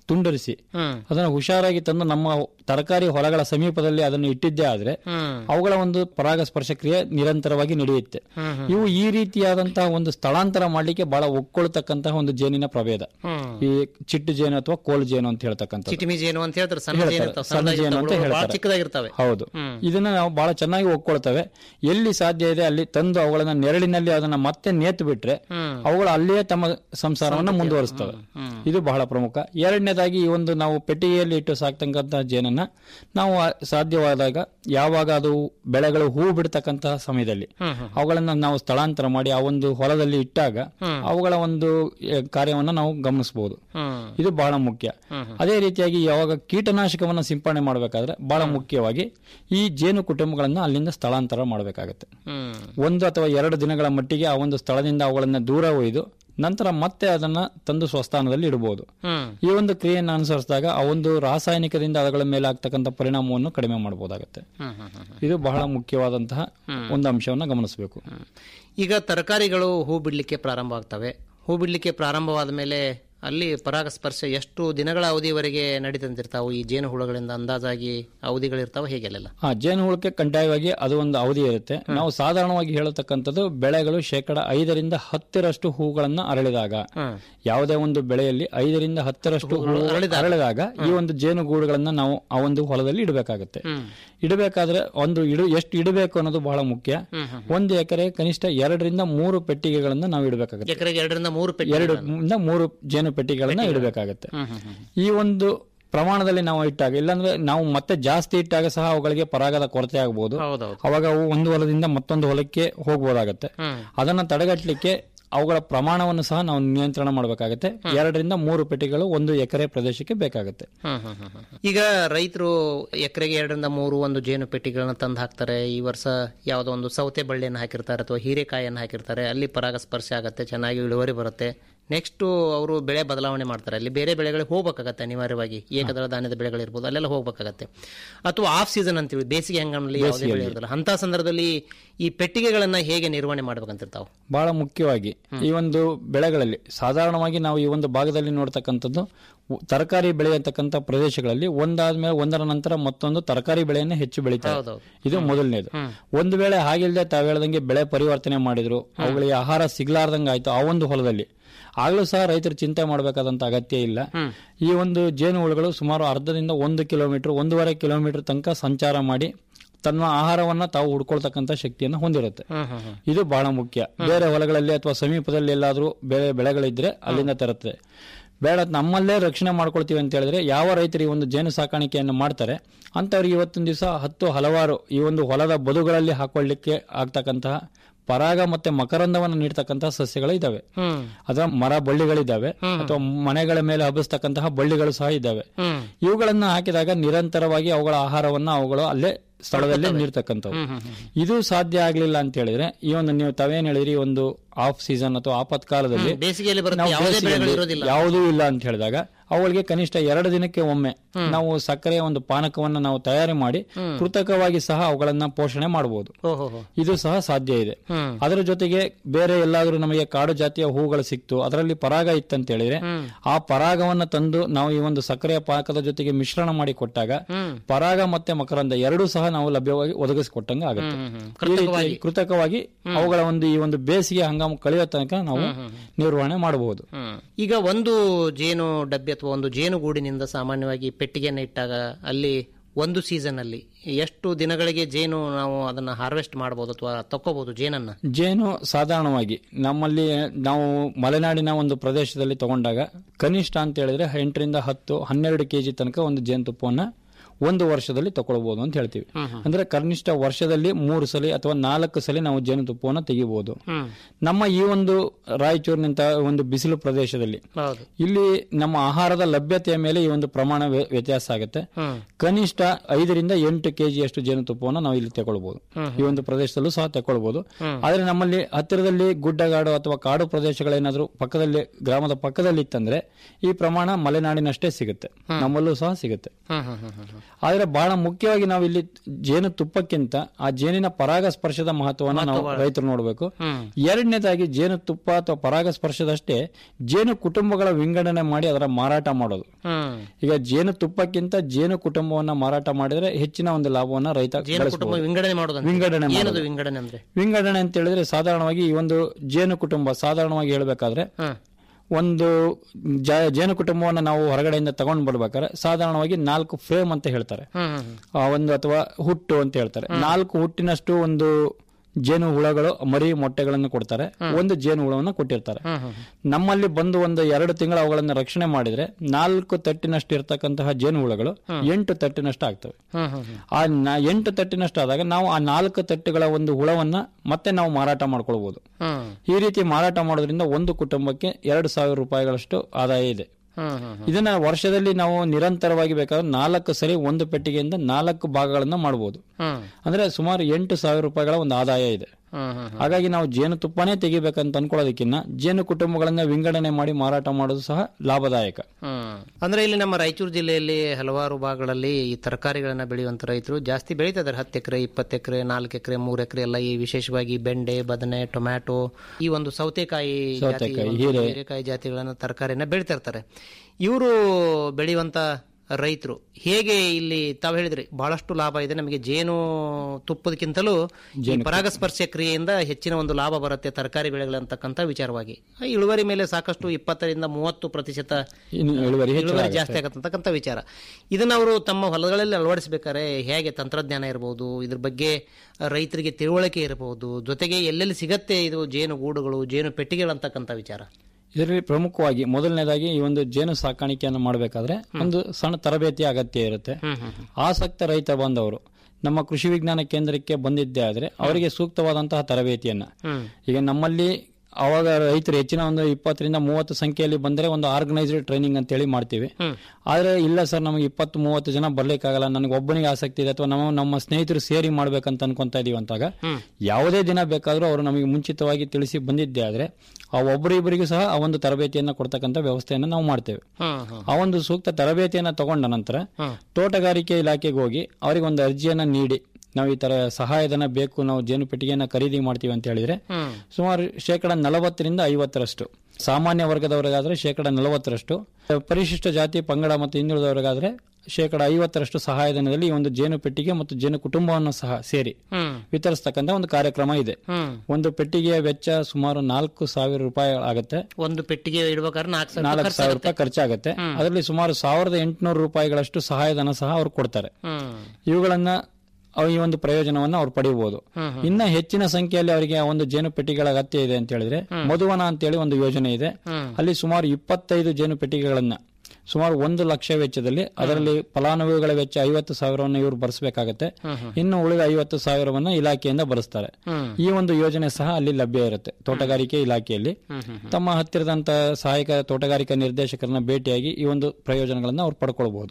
ತುಂಡರಿಸಿ ಹ್ಮ್. ಅದನ್ನ ಹುಷಾರಾಗಿ ತಂದು ನಮ್ಮ ತರಕಾರಿ ಹೊಲಗಳ ಸಮೀಪದಲ್ಲಿ ಅದನ್ನು ಇಟ್ಟಿದ್ದೇ ಆದ್ರೆ ಹ್ಮ್. ಅವುಗಳ ಒಂದು ಪರಾಗಸ್ಪರ್ಶ ಕ್ರಿಯೆ ನಿರಂತರವಾಗಿ ನಡೆಯುತ್ತೆ ಹ್ಮ್, ಹ್ಮ್. ಇವು ಈ ರೀತಿಯಾದಂತಹ ಒಂದು ಸ್ಥಳಾಂತರ ಮಾಡ್ಲಿಕ್ಕೆ ಬಹಳ ಒಕ್ಕೊಳ್ತಕ್ಕಂತಹ ಒಂದು ಜೇನಿನ ಪ್ರಭೇದ ಹ್ಮ್. ಈ ಚಿಟ್ಟು ಜೇನು ಅಥವಾ ಕೋಲ್ ಜೇನು ಅಂತ ಹೇಳ್ತಕ್ಕಂಥ ಚಿಟಿಮಿ ಜೇನು ಅಂತ ಹೇಳ್ತಾರೆ ಸಣ್ಣ ಹೇಳ್ತಾರೆ. ಜೇನು ಇರ್ತಾವೆ, ಸಣ್ಣ ಸಣ್ಣದಾಗಿ ಜೇನು ಅಂತ ಇರ್ತಾವೆ, ಬಹಳ ಹೇಳ್ತಾರೆ. ಚಿಕ್ಕದಾಗಿರ್ತವೆ ಹೌದು ಹ್ಮ್. ಇದನ್ನ ನಾವು ಬಹಳ ಚೆನ್ನಾಗಿ ಒಕ್ಕೊಳ್ತವೆ ಎಲ್ಲಿ ಸಾಧ್ಯ ಇದೆ ಅಲ್ಲಿ ತಂದು ಅವುಗಳನ್ನ ನೆರಳಿನಲ್ಲಿ ಅದನ್ನ ಮತ್ತೆ ನೇತು ಬಿಟ್ರೆ ಹ್ಮ್. ಅವುಗಳು ಅಲ್ಲಿಯೇ ತಮ್ಮ ಸಂಸಾರವನ್ನ ಮುಂದುವರಿಸ್ತವೆ ಇದು ಬಹಳ ಪ್ರಮುಖ ಎರಡನೇದಾಗಿ ಈ ಒಂದು ನಾವು ಪೆಟ್ಟಿಗೆಯಲ್ಲಿ ಇಟ್ಟು ಸಾಕ್ತಕ್ಕಂತಹ ಜೇನನ್ನ ನಾವು ಆ- ಸಾಧ್ಯವಾದಾಗ ಯಾವಾಗ ಅದು ಬೆಳೆಗಳು ಹೂ ಬಿಡ್ತಕ್ಕಂತಹ ಸಮಯದಲ್ಲಿ ಅವುಗಳನ್ನ ನಾವು ಸ್ಥಳಾಂತರ ಮಾಡಿ ಆ ಒಂದು ಹೊಲದಲ್ಲಿ ಇಟ್ಟಾಗ ಅವುಗಳ ಒಂದು ಎ, ಕಾರ್ಯವನ್ನ ನಾವು ಗಮನಿಸಬಹುದು ಹ್ಮ್. ಇದು ಬಹಳ ಮುಖ್ಯ ಅದೇ ರೀತಿಯಾಗಿ ಯಾವಾಗ ಕೀಟನಾಶಕವನ್ನ ಸಿಂಪಡಣೆ ಮಾಡಬೇಕಾದ್ರೆ ಬಹಳ ಮುಖ್ಯವಾಗಿ ಈ ಜೇನು ಕುಟುಂಬಗಳನ್ನ ಅಲ್ಲಿಂದ ಸ್ಥಳಾಂತರ ಮಾಡಬೇಕಾಗತ್ತೆ ಹ್ಮ್. ಒಂದು ಅಥವಾ ಎರಡು ದಿನಗಳ ಮಟ್ಟಿಗೆ ಆ ಒಂದು ಸ್ಥಳದಿಂದ ಅವುಗಳನ್ನ ದೂರ ಒಯ್ದು ನಂತರ ಮತ್ತೆ ಅದನ್ನ ತಂದು ಸ್ವಸ್ಥಾನದಲ್ಲಿ ಇಡಬಹುದು ಹ್ಮ್. ಈ ಒಂದು ಕ್ರಿಯೆಯನ್ನು ಅನುಸರಿಸಿದಾಗ ಆ ಒಂದು ರಾಸಾಯನಿಕದಿಂದ ಅವುಗಳ ಮೇಲೆ ಆಗ್ತಕ್ಕಂಥ ಪರಿಣಾಮವನ್ನು ಕಡಿಮೆ ಮಾಡಬಹುದಾಗುತ್ತೆ ಹ್ಮ್, ಹ್ಮ್, ಹ್ಮ್, ಹ್ಮ್. ಇದು ಬಹಳ ಮುಖ್ಯವಾದಂತಹ ಒಂದು ಅಂಶವನ್ನ ಗಮನಿಸಬೇಕು ಈಗ ತರಕಾರಿಗಳು ಹೂ ಬಿಡ್ಲಿಕ್ಕೆ ಪ್ರಾರಂಭ ಆಗ್ತವೆ ಹೂ ಬಿಡ್ಲಿಕ್ಕೆ ಪ್ರಾರಂಭವಾದ ಮೇಲೆ ಅಲ್ಲಿ ಪರಾಗಸ್ಪರ್ಶ ಎಷ್ಟು ದಿನಗಳ ಅವಧಿವರೆಗೆ ನಡೀತಂತಿರ್ತಾವು ಈ ಜೇನು ಹುಳುಗಳಿಂದ ಅಂದಾಜಾಗಿ ಅವಧಿಗಳಿರ್ತಾವ ಹೇಗೆಲ್ಲ ಆ ಜೇನು ಹುಳಕ್ಕೆ ಕಡ್ಡಾಯವಾಗಿ ಅದು ಒಂದು ಅವಧಿ ಇರುತ್ತೆ ನಾವು ಸಾಧಾರಣವಾಗಿ ಹೇಳತಕ್ಕಂಥದ್ದು ಬೆಳೆಗಳು ಶೇಕಡ ಐದರಿಂದ ಹತ್ತರಷ್ಟು ಹೂಗಳನ್ನ ಅರಳಿದಾಗ ಯಾವುದೇ ಒಂದು ಬೆಳೆಯಲ್ಲಿ ಐದರಿಂದ ಹತ್ತರಷ್ಟು ಹೂಗಳು ಅರಳಿದಾಗ ಈ ಒಂದು ಜೇನುಗೂಡುಗಳನ್ನ ನಾವು ಆ ಒಂದು ಹೊಲದಲ್ಲಿ ಇಡಬೇಕಾಗುತ್ತೆ ಇಡಬೇಕಾದ್ರೆ ಒಂದು ಇಡು ಎಷ್ಟು ಇಡಬೇಕು ಅನ್ನೋದು ಬಹಳ ಮುಖ್ಯ ಒಂದು ಎಕರೆ ಕನಿಷ್ಠ ಎರಡರಿಂದ ಮೂರು ಪೆಟ್ಟಿಗೆಗಳನ್ನ ನಾವು ಇಡಬೇಕಾಗುತ್ತೆ ಎಕರೆಗೆ ಎರಡರಿಂದ ಮೂರು ಪೆಟ್ಟಿ ಎರಡು ಇಂದ ಮೂರು ಜೇನು ಪೆಟ್ಟಿಗೆಗಳನ್ನ ಇಡಬೇಕಾಗತ್ತೆ ಈ ಒಂದು ಪ್ರಮಾಣದಲ್ಲಿ ನಾವು ಇಟ್ಟಾಗ ಇಲ್ಲಾಂದ್ರೆ ನಾವು ಮತ್ತೆ ಜಾಸ್ತಿ ಇಟ್ಟಾಗ ಸಹ ಅವುಗಳಿಗೆ ಪರಾಗದ ಕೊರತೆ ಆಗಬಹುದು ಹೌದೌದು ಅವಾಗ ಅವು ಒಂದು ಹೊಲದಿಂದ ಮತ್ತೊಂದು ಹೊಲಕ್ಕೆ ಹೋಗಬಹುದಾಗತ್ತೆ ಅದನ್ನ ತಡೆಗಟ್ಟಲಿಕ್ಕೆ ಅವುಗಳ ಪ್ರಮಾಣವನ್ನು ಸಹ ನಾವು ನಿಯಂತ್ರಣ ಮಾಡಬೇಕಾಗತ್ತೆ ಎರಡರಿಂದ ಮೂರು ಪೆಟ್ಟಿಗಳು ಒಂದು ಎಕರೆ ಪ್ರದೇಶಕ್ಕೆ ಬೇಕಾಗುತ್ತೆ ಹ್ಮ್, ಹ್ಮ್, ಹ್ಮ್, ಹ್ಮ್. ಈಗ ರೈತರು ಎಕರೆಗೆ ಎರಡರಿಂದ ಮೂರು ಒಂದು ಜೇನು ಪೆಟ್ಟಿಗಳನ್ನ ತಂದು ಹಾಕ್ತಾರೆ ಈ ವರ್ಷ ಯಾವುದೋ ಒಂದು ಸೌತೆ ಬಳ್ಳಿಯನ್ನು ಹಾಕಿರ್ತಾರೆ ಅಥವಾ ಹೀರೆಕಾಯಿಯನ್ನು ಹಾಕಿರ್ತಾರೆ ಅಲ್ಲಿ ಪರಾಗಸ್ಪರ್ಶ ಆಗುತ್ತೆ ಚೆನ್ನಾಗಿ ಇಳುವರಿ ಬರುತ್ತೆ ನೆಕ್ಸ್ಟ್ ಅವರು ಬೆಳೆ ಬದಲಾವಣೆ ಮಾಡ್ತಾರೆ ಅಲ್ಲಿ ಬೇರೆ ಬೆಳೆಗಳಿಗೆ ಹೋಗ್ಬೇಕಾಗತ್ತೆ ಅನಿವಾರ್ಯವಾಗಿ ಏಕದಳ ಧಾನ್ಯದ ಬೆಳೆಗಳಿರ್ಬೋದು ಅಲ್ಲೆಲ್ಲ ಹೋಗ್ಬೇಕಾಗತ್ತೆ ಅಥವಾ ಆಫ್ ಸೀಸನ್ ಅಂತೀವಿ ಬೇಸಿಗೆ ಹಂಗಾಮಲ್ಲಿ ಯಾವುದೇ ಬೆಳೆ ಇರೋದಿಲ್ಲ ಅಂತ ಸಂದರ್ಭದಲ್ಲಿ ಈ ಪೆಟ್ಟಿಗೆಗಳನ್ನ ಹೇಗೆ ನಿರ್ವಹಣೆ ಮಾಡ್ಬೇಕಂತಿರ್ತಾವೆ ಬಹಳ ಮುಖ್ಯವಾಗಿ ಈ ಒಂದು ಬೆಳೆಗಳಲ್ಲಿ ಸಾಧಾರಣವಾಗಿ ನಾವು ಈ ಒಂದು ಭಾಗದಲ್ಲಿ ನೋಡ್ತಕ್ಕಂಥದ್ದು ಉ- ತರಕಾರಿ ಬೆಳೆಯತಕ್ಕಂಥ ಪ್ರದೇಶಗಳಲ್ಲಿ ಒಂದಾದ್ಮೇಲೆ ಒಂದರ ನಂತರ ಮತ್ತೊಂದು ತರಕಾರಿ ಬೆಳೆಯನ್ನ ಹೆಚ್ಚು ಬೆಳೀತಾರೆ ಹೌದೌದು. ಇದು ಮೊದಲನೇದು ಒಂದು ವೇಳೆ ಹಾಗಿಲ್ದೆ ತಾವ್ ಹೇಳ್ದಂಗೆ ಬೆಳೆ ಪರಿವರ್ತನೆ ಮಾಡಿದ್ರು ಅವುಗಳಿಗೆ ಆಹಾರ ಸಿಗ್ಲಾರ್ದಂಗೆ ಆಯ್ತು ಆ ಒಂದು ಹೊಲದಲ್ಲಿ ಆಗ್ಲೂ ಸಹ ರೈತರು ಚಿಂತೆ ಮಾಡಬೇಕಾದಂತ ಅಗತ್ಯ ಇಲ್ಲ ಈ ಒಂದು ಜೇನು ಹುಳುಗಳು ಸುಮಾರು ಅರ್ಧದಿಂದ ಒಂದು ಕಿಲೋಮೀಟರ್ ಒಂದೂವರೆ ಕಿಲೋಮೀಟರ್ ತನಕ ಸಂಚಾರ ಮಾಡಿ ತನ್ನ ಆಹಾರವನ್ನ ತಾವು ಹುಡ್ಕೊಳ್ತಕ್ಕಂಥ ಶಕ್ತಿಯನ್ನು ಹೊಂದಿರುತ್ತೆ ಇದು ಬಹಳ ಮುಖ್ಯ ಬೇರೆ ಹೊಲಗಳಲ್ಲಿ ಅಥವಾ ಸಮೀಪದಲ್ಲಿ ಎಲ್ಲಾದ್ರೂ ಬೇರೆ ಬೆಳೆಗಳಿದ್ರೆ ಅಲ್ಲಿಂದ ತರುತ್ತೆ ಬೇಡ ನಮ್ಮಲ್ಲೇ ರಕ್ಷಣೆ ಮಾಡ್ಕೊಳ್ತೀವಿ ಅಂತ ಹೇಳಿದ್ರೆ ಯಾವ ರೈತರು ಈ ಒಂದು ಜೇನು ಸಾಕಾಣಿಕೆಯನ್ನು ಮಾಡ್ತಾರೆ ಅಂತವ್ರಿಗೆ ಇವತ್ತಿನ ದಿವಸ ಹತ್ತು ಹಲವಾರು ಈ ಒಂದು ಹೊಲದ ಬದುಗಳಲ್ಲಿ ಹಾಕೊಳ್ಳಿಕ್ಕೆ ಆಗ್ತಕ್ಕಂತಹ ಪರಾಗ ಮತ್ತೆ ಮಕರಂದವನ್ನು ನೀಡ್ತಕ್ಕಂತಹ ಸಸ್ಯಗಳು ಇದಾವೆ ಅಥವಾ ಮರ ಬಳ್ಳಿಗಳಿದ್ದಾವೆ ಅಥವಾ ಮನೆಗಳ ಮೇಲೆ ಹಬ್ಬಿಸ್ತಕ್ಕಂತಹ ಬಳ್ಳಿಗಳು ಸಹ ಇದ್ದಾವೆ ಇವುಗಳನ್ನ ಹಾಕಿದಾಗ ನಿರಂತರವಾಗಿ ಅವುಗಳ ಆಹಾರವನ್ನ ಅವುಗಳು ಅಲ್ಲೇ ಸ್ಥಳದಲ್ಲಿ ನೀಡ್ತಕ್ಕಂಥವು ಇದು ಸಾಧ್ಯ ಆಗ್ಲಿಲ್ಲ ಅಂತ ಹೇಳಿದ್ರೆ ಈ ಒಂದು ನೀವು ತಾವೇನ್ ಹೇಳಿದ್ರಿ ಈ ಒಂದು ಆಫ್ ಸೀಸನ್ ಅಥವಾ ಆಪತ್ಕಾಲದಲ್ಲಿ ಬೇಸಿಗೆಯಲ್ಲಿ ಬರುತ್ತೆ ನಾವು ಯಾವುದೇ ಬೆಳೆಗಳು ಬೇಸಿಗೆಯಲ್ಲಿ ಇರೋದಿಲ್ಲ ಯಾವುದೂ ಇಲ್ಲ ಅಂತ ಹೇಳಿದಾಗ ಅವುಗಳಿಗೆ ಕನಿಷ್ಠ ಎರಡು ದಿನಕ್ಕೆ ಒಮ್ಮೆ ನಾವು ಸಕ್ಕರೆಯ ಒಂದು ಪಾನಕವನ್ನ ನಾವು ತಯಾರಿ ಮಾಡಿ ಕೃತಕವಾಗಿ ಸಹ ಅವುಗಳನ್ನ ಪೋಷಣೆ ಮಾಡಬಹುದು ಓಹೋ ಇದು ಸಹ ಸಾಧ್ಯ ಇದೆ ಅದರ ಜೊತೆಗೆ ಬೇರೆ ಎಲ್ಲಾದ್ರೂ ನಮಗೆ ಕಾಡು ಜಾತಿಯ ಹೂಗಳು ಸಿಕ್ತು ಅದರಲ್ಲಿ ಪರಾಗ ಇತ್ತಂತ ಹೇಳಿದ್ರೆ ಆ ಪರಾಗವನ್ನ ತಂದು ನಾವು ಈ ಒಂದು ಸಕ್ಕರೆಯ ಪಾಕದ ಜೊತೆಗೆ ಮಿಶ್ರಣ ಮಾಡಿ ಕೊಟ್ಟಾಗ ಪರಾಗ ಮತ್ತೆ ಮಕರಂದ ಎರಡೂ ಸಹ ನಾವು ಲಭ್ಯವಾಗಿ ಒದಗಿಸಿಕೊಟ್ಟಂಗ ಆಗುತ್ತೆ ಈ ರೀತಿಯಾಗಿ ಕೃತಕವಾಗಿ ಅವುಗಳ ಒಂದು ಈ ಒಂದು ಬೇಸಿಗೆ ಹಂಗಾಮು ಕಳೆಯೋ ತನಕ ನಾವು ನಿರ್ವಹಣೆ ಮಾಡಬಹುದು ಈಗ ಒಂದು ಜೇನು ಡಬ್ಬಿ ಅಥವಾ ಒಂದು ಜೇನುಗೂಡಿನಿಂದ ಸಾಮಾನ್ಯವಾಗಿ ಪೆಟ್ಟಿಗೆಯನ್ನು ಇಟ್ಟಾಗ ಅಲ್ಲಿ ಒಂದು ಸೀಸನ್ ಅಲ್ಲಿ ಎಷ್ಟು ದಿನಗಳಿಗೆ ಜೇನು ನಾವು ಅದನ್ನ ಹಾರ್ವೆಸ್ಟ್ ಮಾಡಬಹುದು ಅಥವಾ ತಕ್ಕೋಬಹುದು ಜೇನನ್ನ ಜೇನು ಸಾಧಾರಣವಾಗಿ ನಮ್ಮಲ್ಲಿ ನಾವು ಮಲೆನಾಡಿನ ಒಂದು ಪ್ರದೇಶದಲ್ಲಿ ತಗೊಂಡಾಗ ಕನಿಷ್ಠ ಅಂತ ಹೇಳಿದ್ರೆ ಎಂಟರಿಂದ ಹತ್ತು ಹನ್ನೆರಡು ಕೆಜಿ ತನಕ ಒಂದು ಜೇನುತುಪ್ಪವನ್ನ ಒಂದು ವರ್ಷದಲ್ಲಿ ತಗೊಳ್ಬಹುದು ಅಂತ ಹೇಳ್ತೀವಿ ಅಂದ್ರೆ ಕನಿಷ್ಠ ವರ್ಷದಲ್ಲಿ ಮೂರು ಸಲ ಅಥವಾ ನಾಲ್ಕು ಸಲ ನಾವು ಜೇನುತುಪ್ಪವನ್ನು ತೆಗಿಬಹುದು ನಮ್ಮ ಈ ಒಂದು ರಾಯಚೂರಿನಂತ ಒಂದು ಬಿಸಿಲು ಪ್ರದೇಶದಲ್ಲಿ ಹೌದು ಇಲ್ಲಿ ನಮ್ಮ ಆಹಾರದ ಲಭ್ಯತೆಯ ಮೇಲೆ ಈ ಒಂದು ಪ್ರಮಾಣ ವ್ಯ- ವ್ಯತ್ಯಾಸ ಆಗುತ್ತೆ ಕನಿಷ್ಠ ಐದರಿಂದ ಎಂಟು ಕೆಜಿ ಅಷ್ಟು ಜೇನುತುಪ್ಪವನ್ನು ನಾವು ಇಲ್ಲಿ ತಗೊಳ್ಬಹುದು ಈ ಒಂದು ಪ್ರದೇಶದಲ್ಲೂ ಸಹ ತಗೊಳ್ಬಹುದು ಆದ್ರೆ ನಮ್ಮಲ್ಲಿ ಹತ್ತಿರದಲ್ಲಿ ಗುಡ್ಡಗಾಡು ಅಥವಾ ಕಾಡು ಪ್ರದೇಶಗಳೇನಾದ್ರೂ ಪಕ್ಕದಲ್ಲಿ ಗ್ರಾಮದ ಪಕ್ಕದಲ್ಲಿ ಇತ್ತಂದ್ರೆ ಈ ಪ್ರಮಾಣ ಮಲೆನಾಡಿನಷ್ಟೇ ಸಿಗುತ್ತೆ ನಮ್ಮಲ್ಲೂ ಸಹ ಸಿಗುತ್ತೆ ಆದ್ರೆ ಬಹಳ ಮುಖ್ಯವಾಗಿ ನಾವು ಇಲ್ಲಿ ಜೇನು ತುಪ್ಪಕ್ಕಿಂತ ಆ ಜೇನಿನ ಪರಾಗಸ್ಪರ್ಶದ ಮಹತ್ವವನ್ನು ನಾವು ರೈತರು ನೋಡಬೇಕು ಎರಡನೇದಾಗಿ ಜೇನು ತುಪ್ಪ ಅಥವಾ ಪರಾಗಸ್ಪರ್ಶದಷ್ಟೇ ಜೇನು ಕುಟುಂಬಗಳ ವಿಂಗಡಣೆ ಮಾಡಿ ಅದರ ಮಾರಾಟ ಮಾಡೋದು ಈಗ ಜೇನು ತುಪ್ಪಕ್ಕಿಂತ ಜೇನು ಕುಟುಂಬವನ್ನ ಮಾರಾಟ ಮಾಡಿದ್ರೆ ಹೆಚ್ಚಿನ ಒಂದು ಲಾಭವನ್ನ ರೈತ ಜೇನು ಕುಟುಂಬ ಗಳಿಸಬಹುದು. ವಿಂಗಡಣೆ ಮಾಡೋದು ವಿಂಗಡಣೆ ಏನದು ಮಾಡೋದು. ವಿಂಗಡಣೆ ಅಂದ್ರೆ ವಿಂಗಡಣೆ ಅಂತ ಹೇಳಿದ್ರೆ ಸಾಧಾರಣವಾಗಿ ಈ ಒಂದು ಜೇನು ಕುಟುಂಬ ಸಾಧಾರಣವಾಗಿ ಹೇಳ್ಬೇಕಾದ್ರೆ ಒಂದು ಜ- ಜೇನು ಕುಟುಂಬವನ್ನು ನಾವು ಹೊರಗಡೆಯಿಂದ ತಗೊಂಡ್ ಬರ್ಬೇಕಾದ್ರೆ ಸಾಧಾರಣವಾಗಿ ನಾಲ್ಕು ಫ್ರೇಮ್ ಅಂತ ಹೇಳ್ತಾರೆ ಆ, ಒಂದು ಅಥವಾ ಹುಟ್ಟು ಅಂತ ಹೇಳ್ತಾರೆ ನಾಲ್ಕು ಹುಟ್ಟಿನಷ್ಟು ಒಂದು ಜೇನು ಹುಳಗಳು ಮರಿ ಮೊಟ್ಟೆಗಳನ್ನು ಕೊಡ್ತಾರೆ ಒಂದು ಜೇನು ಹುಳವನ್ನು ಕೊಟ್ಟಿರ್ತಾರೆ ನಮ್ಮಲ್ಲಿ ಬಂದು ಒಂದು ಎರಡು ತಿಂಗಳು ಅವುಗಳನ್ನು ರಕ್ಷಣೆ ಮಾಡಿದ್ರೆ ನಾಲ್ಕು ತಟ್ಟಿನಷ್ಟು ಇರ್ತಕ್ಕಂತಹ ಜೇನು ಹುಳಗಳು ಎಂಟು ತಟ್ಟಿನಷ್ಟು ಆಗ್ತವೆ ಆ ನ- ಎಂಟು ತಟ್ಟಿನಷ್ಟು ಆದಾಗ ನಾವು ಆ ನಾಲ್ಕು ತಟ್ಟುಗಳ ಒಂದು ಹುಳವನ್ನ ಮತ್ತೆ ನಾವು ಮಾರಾಟ ಮಾಡ್ಕೊಳ್ಬಹುದು ಈ ರೀತಿ ಮಾರಾಟ ಮಾಡೋದ್ರಿಂದ ಒಂದು ಕುಟುಂಬಕ್ಕೆ ಎರಡು ಸಾವಿರ ರೂಪಾಯಿಗಳಷ್ಟು ಆದಾಯ ಇದೆ ಇದನ್ನ ವರ್ಷದಲ್ಲಿ ನಾವು ನಿರಂತರವಾಗಿ ಬೇಕಾದ್ರೆ ನಾಲ್ಕು ಸರಿ ಒಂದು ಪೆಟ್ಟಿಗೆಯಿಂದ ನಾಲ್ಕು ಭಾಗಗಳನ್ನ ಮಾಡಬಹುದು ಅಂದ್ರೆ ಸುಮಾರು ಎಂಟು ಸಾವಿರ ರೂಪಾಯಿಗಳ ಒಂದು ಆದಾಯ ಇದೆ ಹಾಗಾಗಿ ನಾವು ಜೇನುತುಪ್ಪನೇ ತೆಗಿಬೇಕಂತ ಅನ್ಕೊಳ್ಳೋದಕ್ಕಿಂತ ಜೇನು ಕುಟುಂಬಗಳನ್ನ ವಿಂಗಡಣೆ ಮಾಡಿ ಮಾರಾಟ ಮಾಡೋದು ಸಹ ಲಾಭದಾಯಕ ಅಂದ್ರೆ ಇಲ್ಲಿ ನಮ್ಮ ರಾಯಚೂರು ಜಿಲ್ಲೆಯಲ್ಲಿ ಹಲವಾರು ಭಾಗಗಳಲ್ಲಿ ಈ ತರಕಾರಿಗಳನ್ನ ಬೆಳೆಯುವಂತ ರೈತರು ಜಾಸ್ತಿ ಬೆಳೀತಾ ಇದ್ದಾರೆ ಹತ್ತು ಎಕರೆ ಇಪ್ಪತ್ತು ಎಕರೆ ನಾಲ್ಕು ಎಕರೆ ಮೂರು ಎಕರೆ ಎಲ್ಲ ಈ ವಿಶೇಷವಾಗಿ ಬೆಂಡೆ ಬದನೆ ಟೊಮ್ಯಾಟೊ ಈ ಒಂದು ಸೌತೆಕಾಯಿ ಜಾತಿ, ಸೌತೆಕಾಯಿ, ಒಂದು ಹೀರೆ. ಹೀರೆಕಾಯಿ ಜಾತಿಗಳನ್ನ ತರಕಾರಿಯನ್ನ ಬೆಳಿತಾ ಇರ್ತಾರೆ ಇವರು ಬೆಳೆಯುವಂತ ರೈತರು ಹೇಗೆ ಇಲ್ಲಿ ತಾವು ಹೇಳಿದ್ರಿ ಬಹಳಷ್ಟು ಲಾಭ ಇದೆ ನಮಗೆ ಜೇನು ತುಪ್ಪದಕ್ಕಿಂತಲೂ ಈ ಪರಾಗಸ್ಪರ್ಶ ಕ್ರಿಯೆಯಿಂದ ಹೆಚ್ಚಿನ ಒಂದು ಲಾಭ ಬರುತ್ತೆ ತರಕಾರಿ ಬೆಳೆಗಳಂತಕ್ಕಂಥ ವಿಚಾರವಾಗಿ ಆ ಇಳುವರಿ ಮೇಲೆ ಸಾಕಷ್ಟು ಇಪ್ಪತ್ತರಿಂದ ಮೂವತ್ತು ಪ್ರತಿಶತ ಇನ್ನು ಇಳುವರಿ ಹೆಚ್ಚು ಇಳುವರಿ ಆಗುತ್ತೆ. ಜಾಸ್ತಿ ಆಗತ್ತಂತಕ್ಕಂಥ ವಿಚಾರ ಇದನ್ನ ಅವರು ತಮ್ಮ ಹೊಲಗಳಲ್ಲಿ ಅಳವಡಿಸಬೇಕಾದ್ರೆ ಹೇಗೆ ತಂತ್ರಜ್ಞಾನ ಇರಬಹುದು ಇದ್ರ ಬಗ್ಗೆ ರೈತರಿಗೆ ತಿಳುವಳಿಕೆ ಇರಬಹುದು ಜೊತೆಗೆ ಎಲ್ಲೆಲ್ಲಿ ಸಿಗತ್ತೆ ಇದು ಜೇನು ಗೂಡುಗಳು ಜೇನು ಪೆಟ್ಟಿಗೆಗಳಂತಕ್ಕಂಥ ವಿಚಾರ ಇದರಲ್ಲಿ ಪ್ರಮುಖವಾಗಿ ಮೊದಲನೇದಾಗಿ ಈ ಒಂದು ಜೇನು ಸಾಕಾಣಿಕೆಯನ್ನು ಮಾಡಬೇಕಾದ್ರೆ ಒಂದು ಸಣ್ಣ ತರಬೇತಿ ಅಗತ್ಯ ಇರುತ್ತೆ ಆಸಕ್ತ ರೈತ ಬಂದವರು ನಮ್ಮ ಕೃಷಿ ವಿಜ್ಞಾನ ಕೇಂದ್ರಕ್ಕೆ ಬಂದಿದ್ದೇ ಆದ್ರೆ ಅವರಿಗೆ ಸೂಕ್ತವಾದಂತಹ ತರಬೇತಿಯನ್ನ ಈಗ ನಮ್ಮಲ್ಲಿ ಅವಾಗ ರೈತರು ಹೆಚ್ಚಿನ ಒಂದು ಇಪ್ಪತ್ತರಿಂದ ಮೂವತ್ತು ಸಂಖ್ಯೆಯಲ್ಲಿ ಬಂದರೆ ಒಂದು ಆರ್ಗನೈಸ್ಡ್ ಟ್ರೈನಿಂಗ್ ಅಂತ ಹೇಳಿ ಮಾಡ್ತೀವಿ ಆದ್ರೆ ಇಲ್ಲ ಸರ್ ನಮಗೆ ಇಪ್ಪತ್ತು ಮೂವತ್ತು ಜನ ಬರ್ಲಿಕ್ಕಾಗಲ್ಲ ನನಗೆ ಒಬ್ಬನಿಗೆ ಆಸಕ್ತಿ ಇದೆ ಅಥವಾ ನಾವು ನಮ್ಮ ಸ್ನೇಹಿತರು ಸೇರಿ ಮಾಡ್ಬೇಕಂತ ಅನ್ಕೊಂತ ಇದೀವಿ ಅಂತಾಗ ಯಾವುದೇ ದಿನ ಬೇಕಾದ್ರೂ ಅವರು ನಮಗೆ ಮುಂಚಿತವಾಗಿ ತಿಳಿಸಿ ಬಂದಿದ್ದೇ ಆದ್ರೆ ಆ ಒಬ್ಬರಿಬ್ಬರಿಗೂ ಸಹ ಆ ಒಂದು ತರಬೇತಿಯನ್ನ ಕೊಡ್ತಕ್ಕಂಥ ವ್ಯವಸ್ಥೆಯನ್ನು ನಾವು ಮಾಡ್ತೇವೆ ಆ ಒಂದು ಸೂಕ್ತ ತರಬೇತಿಯನ್ನ ತಗೊಂಡ ನಂತರ ತೋಟಗಾರಿಕೆ ಇಲಾಖೆಗೆ ಹೋಗಿ ಅವರಿಗೆ ಒಂದು ಅರ್ಜಿಯನ್ನ ನೀಡಿ ನಾವು ಈ ತರ ಸಹಾಯಧನ ಬೇಕು ನಾವು ಜೇನು ಪೆಟ್ಟಿಗೆಯನ್ನ ಖರೀದಿ ಮಾಡ್ತೀವಿ ಅಂತ ಹೇಳಿದ್ರೆ ಸುಮಾರು ಶೇಕಡ ನಲವತ್ತರಿಂದ ಐವತ್ತರಷ್ಟು ಸಾಮಾನ್ಯ ವರ್ಗದವರಿಗಾದ್ರೆ ಶೇಕಡ ನಲವತ್ತರಷ್ಟು ಪರಿಶಿಷ್ಟ ಜಾತಿ ಪಂಗಡ ಮತ್ತು ಹಿಂದುಳಿದವರಿಗಾದ್ರೆ ಶೇಕಡ ಐವತ್ತರಷ್ಟು ಸಹಾಯಧನದಲ್ಲಿ ಈ ಒಂದು ಜೇನು ಪೆಟ್ಟಿಗೆ ಮತ್ತು ಜೇನು ಕುಟುಂಬವನ್ನು ಸಹ ಸೇರಿ ವಿತರಿಸ್ತಕ್ಕಂಥ ಒಂದು ಕಾರ್ಯಕ್ರಮ ಇದೆ ಒಂದು ಪೆಟ್ಟಿಗೆಯ ವೆಚ್ಚ ಸುಮಾರು ನಾಲ್ಕು ಸಾವಿರ ರೂಪಾಯಿ ಆಗುತ್ತೆ ಒಂದು ಪೆಟ್ಟಿಗೆ ಇಡ್ಬೇಕಾದ್ರೆ ನಾಲ್ಕು ಸಾವಿರ ನಾಲ್ಕು ಖರ್ಚು ಸಾವಿರ ಆಗುತ್ತೆ. ರೂಪಾಯಿ ಖರ್ಚಾಗುತ್ತೆ ಅದರಲ್ಲಿ ಸುಮಾರು ಸಾವಿರದ ಎಂಟುನೂರು ರೂಪಾಯಿಗಳಷ್ಟು ಸಹಾಯಧನ ಸಹ ಅವ್ರು ಕೊಡ್ತಾರೆ ಇವುಗಳನ್ನ ಅವ್ ಈ ಒಂದು ಪ್ರಯೋಜನವನ್ನ ಅವ್ರು ಪಡೆಯಬಹುದು ಇನ್ನ ಹೆಚ್ಚಿನ ಸಂಖ್ಯೆಯಲ್ಲಿ ಅವರಿಗೆ ಆ ಒಂದು ಜೇನು ಪೆಟ್ಟಿಗೆಗಳ ಅಗತ್ಯ ಇದೆ ಅಂತ ಹೇಳಿದ್ರೆ ಮಧುವನ ಅಂತೇಳಿ ಒಂದು ಯೋಜನೆ ಇದೆ ಅಲ್ಲಿ ಸುಮಾರು ಇಪ್ಪತ್ತೈದು ಜೇನು ಪೆಟ್ಟಿಗೆಗಳನ್ನ ಸುಮಾರು ಒಂದು ಲಕ್ಷ ವೆಚ್ಚದಲ್ಲಿ ಅದರಲ್ಲಿ ಫಲಾನುಭವಿಗಳ ವೆಚ್ಚ ಐವತ್ತು ಸಾವಿರವನ್ನು ಇವರು ಭರಿಸಬೇಕಾಗತ್ತೆ ಇನ್ನು ಉಳಿದ ಐವತ್ತು ಸಾವಿರವನ್ನ ಇಲಾಖೆಯಿಂದ ಭರಿಸ್ತಾರೆ ಈ ಒಂದು ಯೋಜನೆ ಸಹ ಅಲ್ಲಿ ಲಭ್ಯ ಇರುತ್ತೆ ತೋಟಗಾರಿಕೆ ಇಲಾಖೆಯಲ್ಲಿ ತಮ್ಮ ಹತ್ತಿರದಂತ ಸಹಾಯಕ ತೋಟಗಾರಿಕಾ ನಿರ್ದೇಶಕರನ್ನ ಭೇಟಿಯಾಗಿ ಈ ಒಂದು ಪ್ರಯೋಜನಗಳನ್ನ ಅವ್ರು ಪಡ್ಕೊಳ್ಬಹುದು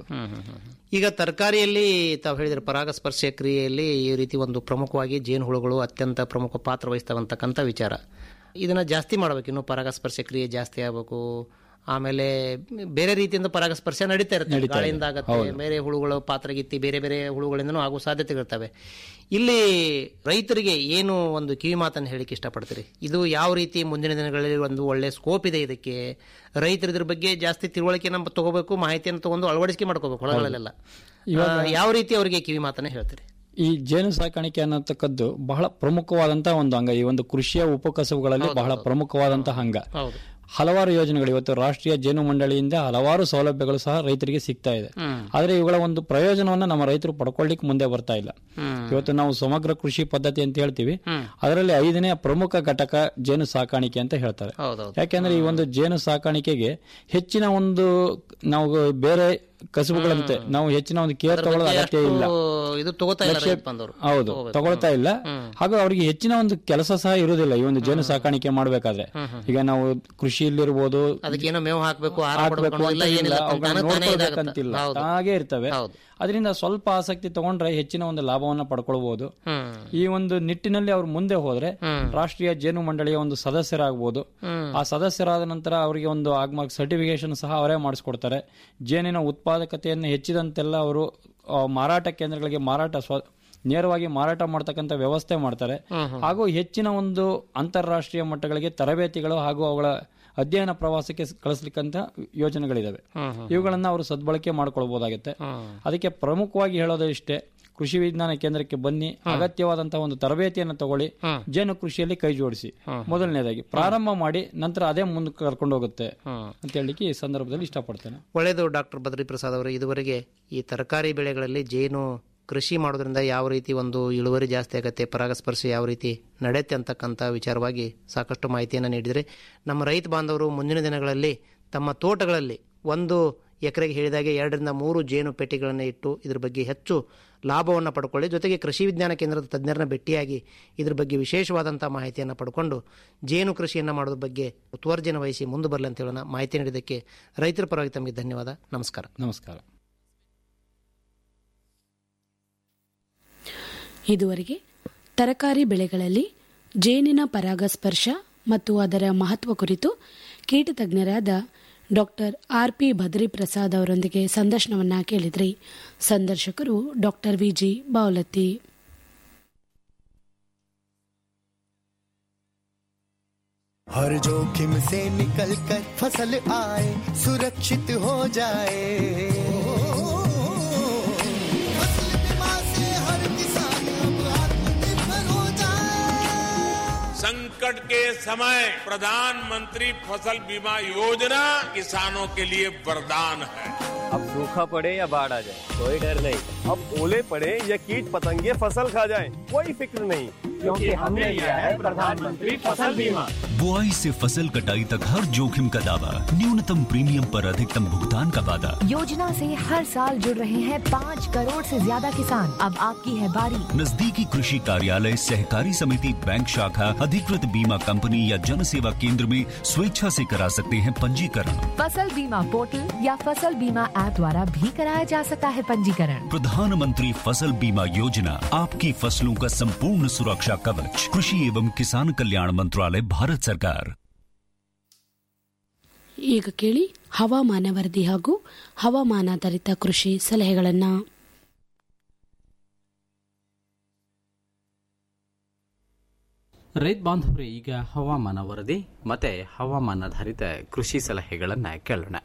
ಈಗ ತರಕಾರಿಯಲ್ಲಿ ತಾವು ಹೇಳಿದ್ರೆ ಪರಾಗಸ್ಪರ್ಶ ಕ್ರಿಯೆಯಲ್ಲಿ ಈ ರೀತಿ ಒಂದು ಪ್ರಮುಖವಾಗಿ ಜೇನುಹುಳುಗಳು ಅತ್ಯಂತ ಪ್ರಮುಖ ಪಾತ್ರ ವಹಿಸ್ತವಂತಕ್ಕಂಥ ವಿಚಾರ ಇದನ್ನ ಜಾಸ್ತಿ ಮಾಡ್ಬೇಕು ಇನ್ನು ಪರಾಗಸ್ಪರ್ಶ ಕ್ರಿಯೆ ಜಾಸ್ತಿ ಆಗಬೇಕು ಆಮೇಲೆ ಬೇರೆ ರೀತಿಯಿಂದ ಪರಾಗಸ್ಪರ್ಶ ನಡೀತಾ ಇರುತ್ತೆ ಗಾಳಿಯಿಂದ ಆಗತ್ತೆ ಬೇರೆ ಹುಳುಗಳು ಪಾತ್ರಗಿತ್ತಿ ಬೇರೆ ಬೇರೆ ಹುಳುಗಳಿಂದನೂ ಆಗುವ ಸಾಧ್ಯತೆಗಳಿರ್ತವೆ ಇಲ್ಲಿ ರೈತರಿಗೆ ಏನು ಒಂದು ಕಿವಿ ಮಾತನ್ನು ಹೇಳಿಕ್ಕೆ ಇಷ್ಟಪಡ್ತೀರಿ ಇದು ಯಾವ ರೀತಿ ಮುಂದಿನ ದಿನಗಳಲ್ಲಿ ಒಂದು ಒಳ್ಳೆ ಸ್ಕೋಪ್ ಇದೆ ಇದಕ್ಕೆ ರೈತರು ಇದ್ರ ಬಗ್ಗೆ ಜಾಸ್ತಿ ತಿಳುವಳಿಕೆ ನಮ್ಮ ತಗೋಬೇಕು ಮಾಹಿತಿಯನ್ನು ತಗೊಂಡು ಅಳವಡಿಕೆ ಮಾಡ್ಕೋಬೇಕು ಹೊಲಗಳಲ್ಲೆಲ್ಲ ಆ, ಯಾವ ರೀತಿ ಅವರಿಗೆ ಕಿವಿ ಮಾತನ್ನ ಹೇಳ್ತೀರಿ ಈ ಜೇನು ಸಾಕಾಣಿಕೆ ಅನ್ನತಕ್ಕದ್ದು ಬಹಳ ಪ್ರಮುಖವಾದಂತಹ ಒಂದು ಅಂಗ ಈ ಒಂದು ಕೃಷಿಯ ಉಪಕಸಬುಗಳಲ್ಲಿ ಬಹಳ ಪ್ರಮುಖವಾದಂತಹ ಅಂಗ ಹೌದು ಹಲವಾರು ಯೋಜನೆಗಳು ಇವತ್ತು ರಾಷ್ಟ್ರೀಯ ಜೇನು ಮಂಡಳಿಯಿಂದ ಹಲವಾರು ಸೌಲಭ್ಯಗಳು ಸಹ ರೈತರಿಗೆ ಸಿಗ್ತಾ ಇದೆ ಆದ್ರೆ ಇವುಗಳ ಒಂದು ಪ್ರಯೋಜನವನ್ನ ನಮ್ಮ ರೈತರು ಪಡ್ಕೊಳ್ಳಿಕ್ಕೆ ಮುಂದೆ ಬರ್ತಾ ಇಲ್ಲ ಇವತ್ತು ನಾವು ಸಮಗ್ರ ಕೃಷಿ ಪದ್ಧತಿ ಅಂತ ಹೇಳ್ತೀವಿ ಅದರಲ್ಲಿ ಐದನೇ ಪ್ರಮುಖ ಘಟಕ ಜೇನು ಸಾಕಾಣಿಕೆ ಅಂತ ಹೇಳ್ತಾರೆ ಹೌದೌದು ಯಾಕೆಂದ್ರೆ ಈ ಒಂದು ಜೇನು ಸಾಕಾಣಿಕೆಗೆ ಹೆಚ್ಚಿನ ಒಂದು ನಾವು ಬೇರೆ ಕಸುಬುಗಳಂತೆ ನಾವು ಹೆಚ್ಚಿನ ಒಂದು ಕೇರ್ ತಗೊಳ್ಳೋದು ಅಗತ್ಯ ಇಲ್ಲ ಇದು ತಗೋತಾ ಇಲ್ಲ ಲಕ್ಷ್ಯ- ರೈತ ಬಂದವರು ಹೌದು ತಗೊಳ್ತಾ ಇಲ್ಲ ಹಾಗೂ ಅವರಿಗೆ ಹೆಚ್ಚಿನ ಒಂದು ಕೆಲಸ ಸಹ ಇರುವುದಿಲ್ಲ ಈ ಒಂದು ಜೇನು ಸಾಕಾಣಿಕೆ ಮಾಡಬೇಕಾದ್ರೆ ಈಗ ನಾವು ಕೃಷಿಯಲ್ಲಿರ್ಬೋದು ಅದಕ್ಕೇನೋ ಮೇವು ಹಾಕ್ಬೇಕು ಆಹಾರ ಹಾಕ್ಬೇಕು ಕೊಡ್ಬೇಕು ಅಂತ ಇಲ್ಲ ಇಲ್ಲ, ಏನಿಲ್ಲ ಅವುಗಳನ್ನ ತಾನೇ ತಾನೇ ಇದಾಗುತ್ತೆ. ನೋಡ್ಕೊಳ್ಬೇಕಂತಿಲ್ಲ ಹೌದು ಹಾಗೆ ಇರ್ತವೆ ಹೌದು. ಅದರಿಂದ ಸ್ವಲ್ಪ ಆಸಕ್ತಿ ತಗೊಂಡ್ರೆ ಹೆಚ್ಚಿನ ಒಂದು ಲಾಭವನ್ನ ಪಡ್ಕೊಳ್ಬಹುದು ಈ ಒಂದು ನಿಟ್ಟಿನಲ್ಲಿ ಅವ್ರು ಮುಂದೆ ಹೋದ್ರೆ ರಾಷ್ಟ್ರೀಯ ಜೇನು ಮಂಡಳಿಯ ಒಂದು ಸದಸ್ಯರಾಗಬಹುದು ಆ ಸದಸ್ಯರಾದ ನಂತರ ಅವರಿಗೆ ಒಂದು ಆಗ್ಮಾರ್ಕ್ ಸರ್ಟಿಫಿಕೇಶನ್ ಸಹ ಅವರೇ ಮಾಡಿಸ್ಕೊಡ್ತಾರೆ ಜೇನಿನ ಉತ್ಪಾದಕತೆಯನ್ನು ಹೆಚ್ಚಿದಂತೆಲ್ಲ ಅವರು ಆ, ಮಾರಾಟ ಕೇಂದ್ರಗಳಿಗೆ ಮಾರಾಟ ಸ್ವ ನೇರವಾಗಿ ಮಾರಾಟ ಮಾಡ್ತಕ್ಕಂಥ ವ್ಯವಸ್ಥೆ ಮಾಡ್ತಾರೆ ಹಾಗೂ ಹೆಚ್ಚಿನ ಒಂದು ಅಂತಾರಾಷ್ಟ್ರೀಯ ಮಟ್ಟಗಳಿಗೆ ತರಬೇತಿಗಳು ಹಾಗೂ ಅವುಗಳ ಅಧ್ಯಯನ ಪ್ರವಾಸಕ್ಕೆ ಸ್- ಕಳಿಸ್ಲಿಕ್ಕಂತ ಯೋಜನೆಗಳಿದಾವೆ ಇವುಗಳನ್ನ ಅವರು ಸದ್ಬಳಕೆ ಮಾಡ್ಕೊಳ್ಬಹುದಾಗುತ್ತೆ ಅದಕ್ಕೆ ಪ್ರಮುಖವಾಗಿ ಹೇಳೋದು ಇಷ್ಟೇ ಕೃಷಿ ವಿಜ್ಞಾನ ಕೇಂದ್ರಕ್ಕೆ ಬನ್ನಿ ಅಗತ್ಯವಾದಂತಹ ಒಂದು ತರಬೇತಿಯನ್ನು ತಗೊಳ್ಳಿ ಜೇನು ಕೃಷಿಯಲ್ಲಿ ಕೈ ಜೋಡಿಸಿ ಮೊದಲನೇದಾಗಿ ಪ್ರಾರಂಭ ಮಾಡಿ ನಂತರ ಅದೇ ಮುಂದಕ್ಕೆ ಕರ್ಕೊಂಡು ಹೋಗುತ್ತೆ ಅಂತ ಹೇಳಲಿಕ್ಕೆ ಈ ಸಂದರ್ಭದಲ್ಲಿ ಇಷ್ಟಪಡ್ತೇನೆ ಒಳ್ಳೆಯದು ಡಾಕ್ಟರ್ ಬದ್ರಿ ಪ್ರಸಾದ್ ಅವರು ಇದುವರೆಗೆ ಈ ತರಕಾರಿ ಬೆಳೆಗಳಲ್ಲಿ ಜೇನು ಕೃಷಿ ಮಾಡೋದ್ರಿಂದ ಯಾವ ರೀತಿ ಒಂದು ಇಳುವರಿ ಜಾಸ್ತಿ ಆಗುತ್ತೆ ಪರಾಗಸ್ಪರ್ಶ ಯಾವ ರೀತಿ ನಡೆಯುತ್ತೆ ಅಂತಕ್ಕಂಥ ವಿಚಾರವಾಗಿ ಸಾಕಷ್ಟು ಮಾಹಿತಿಯನ್ನು ನೀಡಿದರೆ ನಮ್ಮ ರೈತ ಬಾಂಧವರು ಮುಂದಿನ ದಿನಗಳಲ್ಲಿ ತಮ್ಮ ತೋಟಗಳಲ್ಲಿ ಒಂದು ಎಕರೆಗೆ ಹೇಳಿದಾಗೆ ಎರಡರಿಂದ ಮೂರು ಜೇನು ಪೆಟ್ಟಿಗಳನ್ನು ಇಟ್ಟು ಇದ್ರ ಬಗ್ಗೆ ಹೆಚ್ಚು ಲಾಭವನ್ನು ಪಡ್ಕೊಳ್ಳಿ ಜೊತೆಗೆ ಕೃಷಿ ವಿಜ್ಞಾನ ಕೇಂದ್ರದ ತಜ್ಞರನ್ನ ಭೇಟಿಯಾಗಿ ಇದ್ರ ಬಗ್ಗೆ ವಿಶೇಷವಾದಂಥ ಮಾಹಿತಿಯನ್ನು ಪಡ್ಕೊಂಡು ಜೇನು ಕೃಷಿಯನ್ನು ಮಾಡೋದ್ರ ಬಗ್ಗೆ ಮುತುವರ್ಜನ ವಹಿಸಿ ಮುಂದೆ ಬರಲಿ ಅಂತ ಹೇಳೋಣ ಮಾಹಿತಿ ನೀಡಿದ್ದಕ್ಕೆ ರೈತರ ಪರವಾಗಿ ತಮಗೆ ಧನ್ಯವಾದ ನಮಸ್ಕಾರ ನಮಸ್ಕಾರ ಇದುವರೆಗೆ ತರಕಾರಿ ಬೆಳೆಗಳಲ್ಲಿ ಜೇನಿನ ಪರಾಗಸ್ಪರ್ಶ ಮತ್ತು ಅದರ ಮಹತ್ವ ಕುರಿತು ಕೀಟ ತಜ್ಞರಾದ doctor R P Bhadri Prasad ಅವರೊಂದಿಗೆ ಸಂದರ್ಶನವನ್ನ ಕೇಳಿದ್ರಿ ಸಂದರ್ಶಕರು ಡಾಕ್ಟರ್ ವಿಜಿ ಬಾವಲತ್ತಿ हर जोखिम से निकल कर फसल आए सुरक्षित हो जाए फसल बीमा से हर किसान अब आत्मनिर्भर हो जाए संकट के समय प्रधानमंत्री फसल बीमा योजना किसानों के लिए वरदान है अब सूखा पड़े या बाढ़ आ जाए कोई डर नहीं अब ओले पड़े या कीट पतंगे फसल खा जाए कोई फिक्र नहीं क्योंकि हमने लिया है प्रधानमंत्री फसल बीमा बुआई से फसल कटाई तक हर जोखिम का दावा न्यूनतम प्रीमियम पर अधिकतम भुगतान का वादा योजना से हर साल जुड़ रहे हैं पाँच करोड़ से ज्यादा किसान अब आपकी है बारी नजदीकी कृषि कार्यालय सहकारी समिति बैंक शाखा अधिकृत बीमा कंपनी या जन सेवा केंद्र में स्वेच्छा से करा सकते हैं पंजीकरण फसल बीमा पोर्टल या फसल बीमा ऐप द्वारा भी कराया जा सकता है पंजीकरण प्रधानमंत्री फसल बीमा योजना आपकी फसलों का संपूर्ण सुरक्षा कवच कृषि एवं किसान कल्याण मंत्रालय भारत सरकार ಈಗ ಕೇಳಿ ಹವಾಮಾನ ವರದಿ ಹಾಗೂ ಹವಾಮಾನಾಧಾರಿತ ಕೃಷಿ ಸಲಹೆಗಳನ್ನು ರೈತ ಬಾಂಧವರೇ ಈಗ ಹವಾಮಾನ ವರದಿ ಮತ್ತು ಹವಾಮಾನಾಧಾರಿತ ಕೃಷಿ ಸಲಹೆಗಳನ್ನು ಕೇಳೋಣ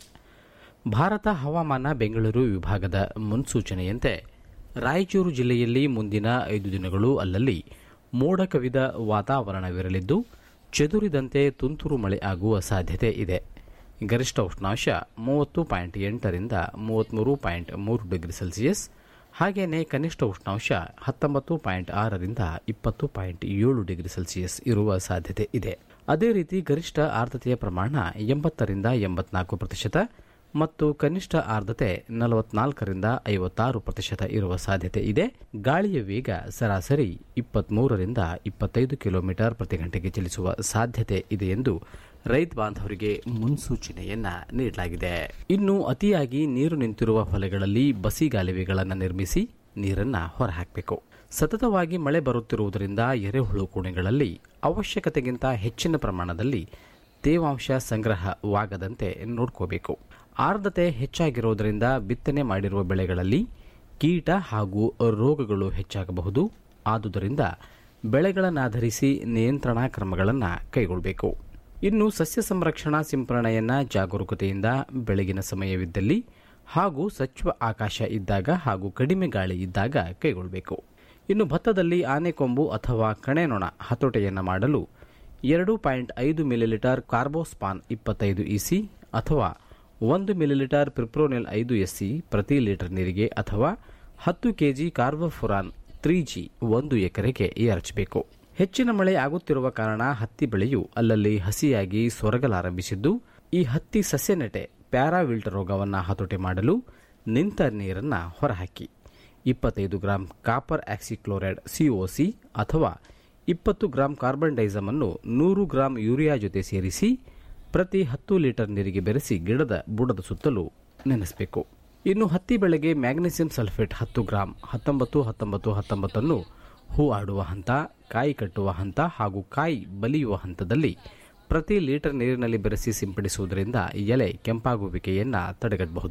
ಭಾರತ ಹವಾಮಾನ ಬೆಂಗಳೂರು ವಿಭಾಗದ ಮುನ್ಸೂಚನೆಯಂತೆ ರಾಯಚೂರು ಜಿಲ್ಲೆಯಲ್ಲಿ ಮುಂದಿನ ಐದು ದಿನಗಳು ಅಲ್ಲಲ್ಲಿ ಮೋಡ ಕವಿದ ವಾತಾವರಣವಿರಲಿದ್ದು ಚದುರಿದಂತೆ ತುಂತುರು ಮಳೆ ಆಗುವ ಸಾಧ್ಯತೆ ಇದೆ ಗರಿಷ್ಠ ಉಷ್ಣಾಂಶ ಮೂವತ್ತು ಪಾಯಿಂಟ್ ಎಂಟರಿಂದ ಮೂವತ್ತ್ಮೂರು ಪಾಯಿಂಟ್ ಮೂರು ಡಿಗ್ರಿ ಸೆಲ್ಸಿಯಸ್ ಹಾಗೆಯೇ ಕನಿಷ್ಠ ಉಷ್ಣಾಂಶ ಹತ್ತೊಂಬತ್ತು ಪಾಯಿಂಟ್ ಆರರಿಂದ ಇಪ್ಪತ್ತು ಪಾಯಿಂಟ್ ಏಳು ಡಿಗ್ರಿ ಸೆಲ್ಸಿಯಸ್ ಇರುವ ಸಾಧ್ಯತೆ ಇದೆ ಅದೇ ರೀತಿ ಗರಿಷ್ಠ ಆರ್ದ್ರತೆಯ ಪ್ರಮಾಣ ಎಂಬತ್ತರಿಂದ ಎಂಬತ್ನಾಲ್ಕು ಪ್ರತಿಶತ ಮತ್ತು ಕನಿಷ್ಠ ಆರ್ದ್ರತೆ ನಲವತ್ನಾಲ್ಕರಿಂದ ಐವತ್ತಾರು ಪ್ರತಿಶತ ಇರುವ ಸಾಧ್ಯತೆ ಇದೆ ಗಾಳಿಯ ವೇಗ ಸರಾಸರಿ ಇಪ್ಪತ್ಮೂರರಿಂದ ಇಪ್ಪತ್ತೈದು ಕಿಲೋಮೀಟರ್ ಪ್ರತಿ ಗಂಟೆಗೆ ಚಲಿಸುವ ಸಾಧ್ಯತೆ ಇದೆ ಎಂದು ರೈತ ಬಾಂಧವರಿಗೆ ಮುನ್ಸೂಚನೆಯನ್ನ ನೀಡಲಾಗಿದೆ ಇನ್ನು ಅತಿಯಾಗಿ ನೀರು ನಿಂತಿರುವ ಹೊಲೆಗಳಲ್ಲಿ ಬಸಿಗಾಲುವೆಗಳನ್ನು ನಿರ್ಮಿಸಿ ನೀರನ್ನ ಹೊರಹಾಕಬೇಕು ಸತತವಾಗಿ ಮಳೆ ಬರುತ್ತಿರುವುದರಿಂದ ಎರೆಹುಳು ಕೋಣೆಗಳಲ್ಲಿ ಅವಶ್ಯಕತೆಗಿಂತ ಹೆಚ್ಚಿನ ಪ್ರಮಾಣದಲ್ಲಿ ತೇವಾಂಶ ಸಂಗ್ರಹವಾಗದಂತೆ ನೋಡ್ಕೋಬೇಕು ಆರ್ದ್ರತೆ ಹೆಚ್ಚಾಗಿರುವುದರಿಂದ ಬಿತ್ತನೆ ಮಾಡಿರುವ ಬೆಳೆಗಳಲ್ಲಿ ಕೀಟ ಹಾಗೂ ರೋಗಗಳು ಹೆಚ್ಚಾಗಬಹುದು ಆದುದರಿಂದ ಬೆಳೆಗಳನ್ನಾಧರಿಸಿ ನಿಯಂತ್ರಣಾ ಕ್ರಮಗಳನ್ನು ಕೈಗೊಳ್ಳಬೇಕು ಇನ್ನು ಸಸ್ಯ ಸಂರಕ್ಷಣಾ ಸಿಂಪರಣೆಯನ್ನ ಜಾಗರೂಕತೆಯಿಂದ ಬೆಳಗಿನ ಸಮಯವಿದ್ದಲ್ಲಿ ಹಾಗೂ ಸ್ವಚ್ಛ ಆಕಾಶ ಇದ್ದಾಗ ಹಾಗೂ ಕಡಿಮೆ ಗಾಳಿ ಇದ್ದಾಗ ಕೈಗೊಳ್ಳಬೇಕು ಇನ್ನು ಭತ್ತದಲ್ಲಿ ಆನೆಕೊಂಬು ಅಥವಾ ಕಣೆನೊಣ ಹತೋಟೆಯನ್ನು ಮಾಡಲು ಎರಡು ಪಾಯಿಂಟ್ ಐದು ಮಿಲಿಲೀಟರ್ ಕಾರ್ಬೋಸ್ಪಾನ್ ಇಪ್ಪತ್ತೈದು ಇಸಿ ಅಥವಾ ಒಂದು ಮಿಲಿಲೀಟರ್ ಪ್ರಿಪ್ರೋನೆಲ್ ಐದು ಎಸ್ಸಿ ಪ್ರತಿ ಲೀಟರ್ ನೀರಿಗೆ ಅಥವಾ ಹತ್ತು ಕೆಜಿ ಕಾರ್ಬೋಫುರಾನ್ ತ್ರೀ ಜಿ ಒಂದು ಎಕರೆಗೆ ಎರಚಬೇಕು ಹೆಚ್ಚಿನ ಮಳೆ ಆಗುತ್ತಿರುವ ಕಾರಣ ಹತ್ತಿ ಬೆಳೆಯು ಅಲ್ಲಲ್ಲಿ ಹಸಿಯಾಗಿ ಸೊರಗಲಾರಂಭಿಸಿದ್ದು ಈ ಹತ್ತಿ ಸಸ್ಯ ನೆಟೆ ಪ್ಯಾರಾವಿಲ್ಟ್ ರೋಗವನ್ನು ಹತೋಟಿ ಮಾಡಲು ನಿಂತ ನೀರನ್ನು ಹೊರಹಾಕಿ ಇಪ್ಪತ್ತೈದು ಗ್ರಾಂ ಕಾಪರ್ ಆಕ್ಸಿಕ್ಲೋರೈಡ್ ಸಿಒಸಿ ಅಥವಾ ಇಪ್ಪತ್ತು ಗ್ರಾಂ ಕಾರ್ಬನ್ ಡೈಸಮ್ ಅನ್ನು ನೂರು ಗ್ರಾಂ ಯೂರಿಯಾ ಜೊತೆ ಸೇರಿಸಿ ಪ್ರತಿ ಹತ್ತು ಲೀಟರ್ ನೀರಿಗೆ ಬೆರೆಸಿ ಗಿಡದ ಬುಡದ ಸುತ್ತಲೂ ನೆನೆಸಬೇಕು ಇನ್ನು ಹತ್ತಿ ಬೆಳೆಗೆ ಮ್ಯಾಗ್ನೆಸಿಯಂ ಸಲ್ಫೇಟ್ ಹತ್ತು ಗ್ರಾಂ ಹತ್ತೊಂಬತ್ತು ಹತ್ತೊಂಬತ್ತು ಹತ್ತೊಂಬತ್ತನ್ನು ಹೂ ಆಡುವ ಹಂತ ಕಾಯಿ ಕಟ್ಟುವ ಹಂತ ಹಾಗೂ ಕಾಯಿ ಬಲಿಯುವ ಹಂತದಲ್ಲಿ ಪ್ರತಿ ಲೀಟರ್ ನೀರಿನಲ್ಲಿ ಬೆರೆಸಿ ಸಿಂಪಡಿಸುವುದರಿಂದ ಎಲೆ ಕೆಂಪಾಗುವಿಕೆಯನ್ನು ತಡೆಗಟ್ಟಬಹುದು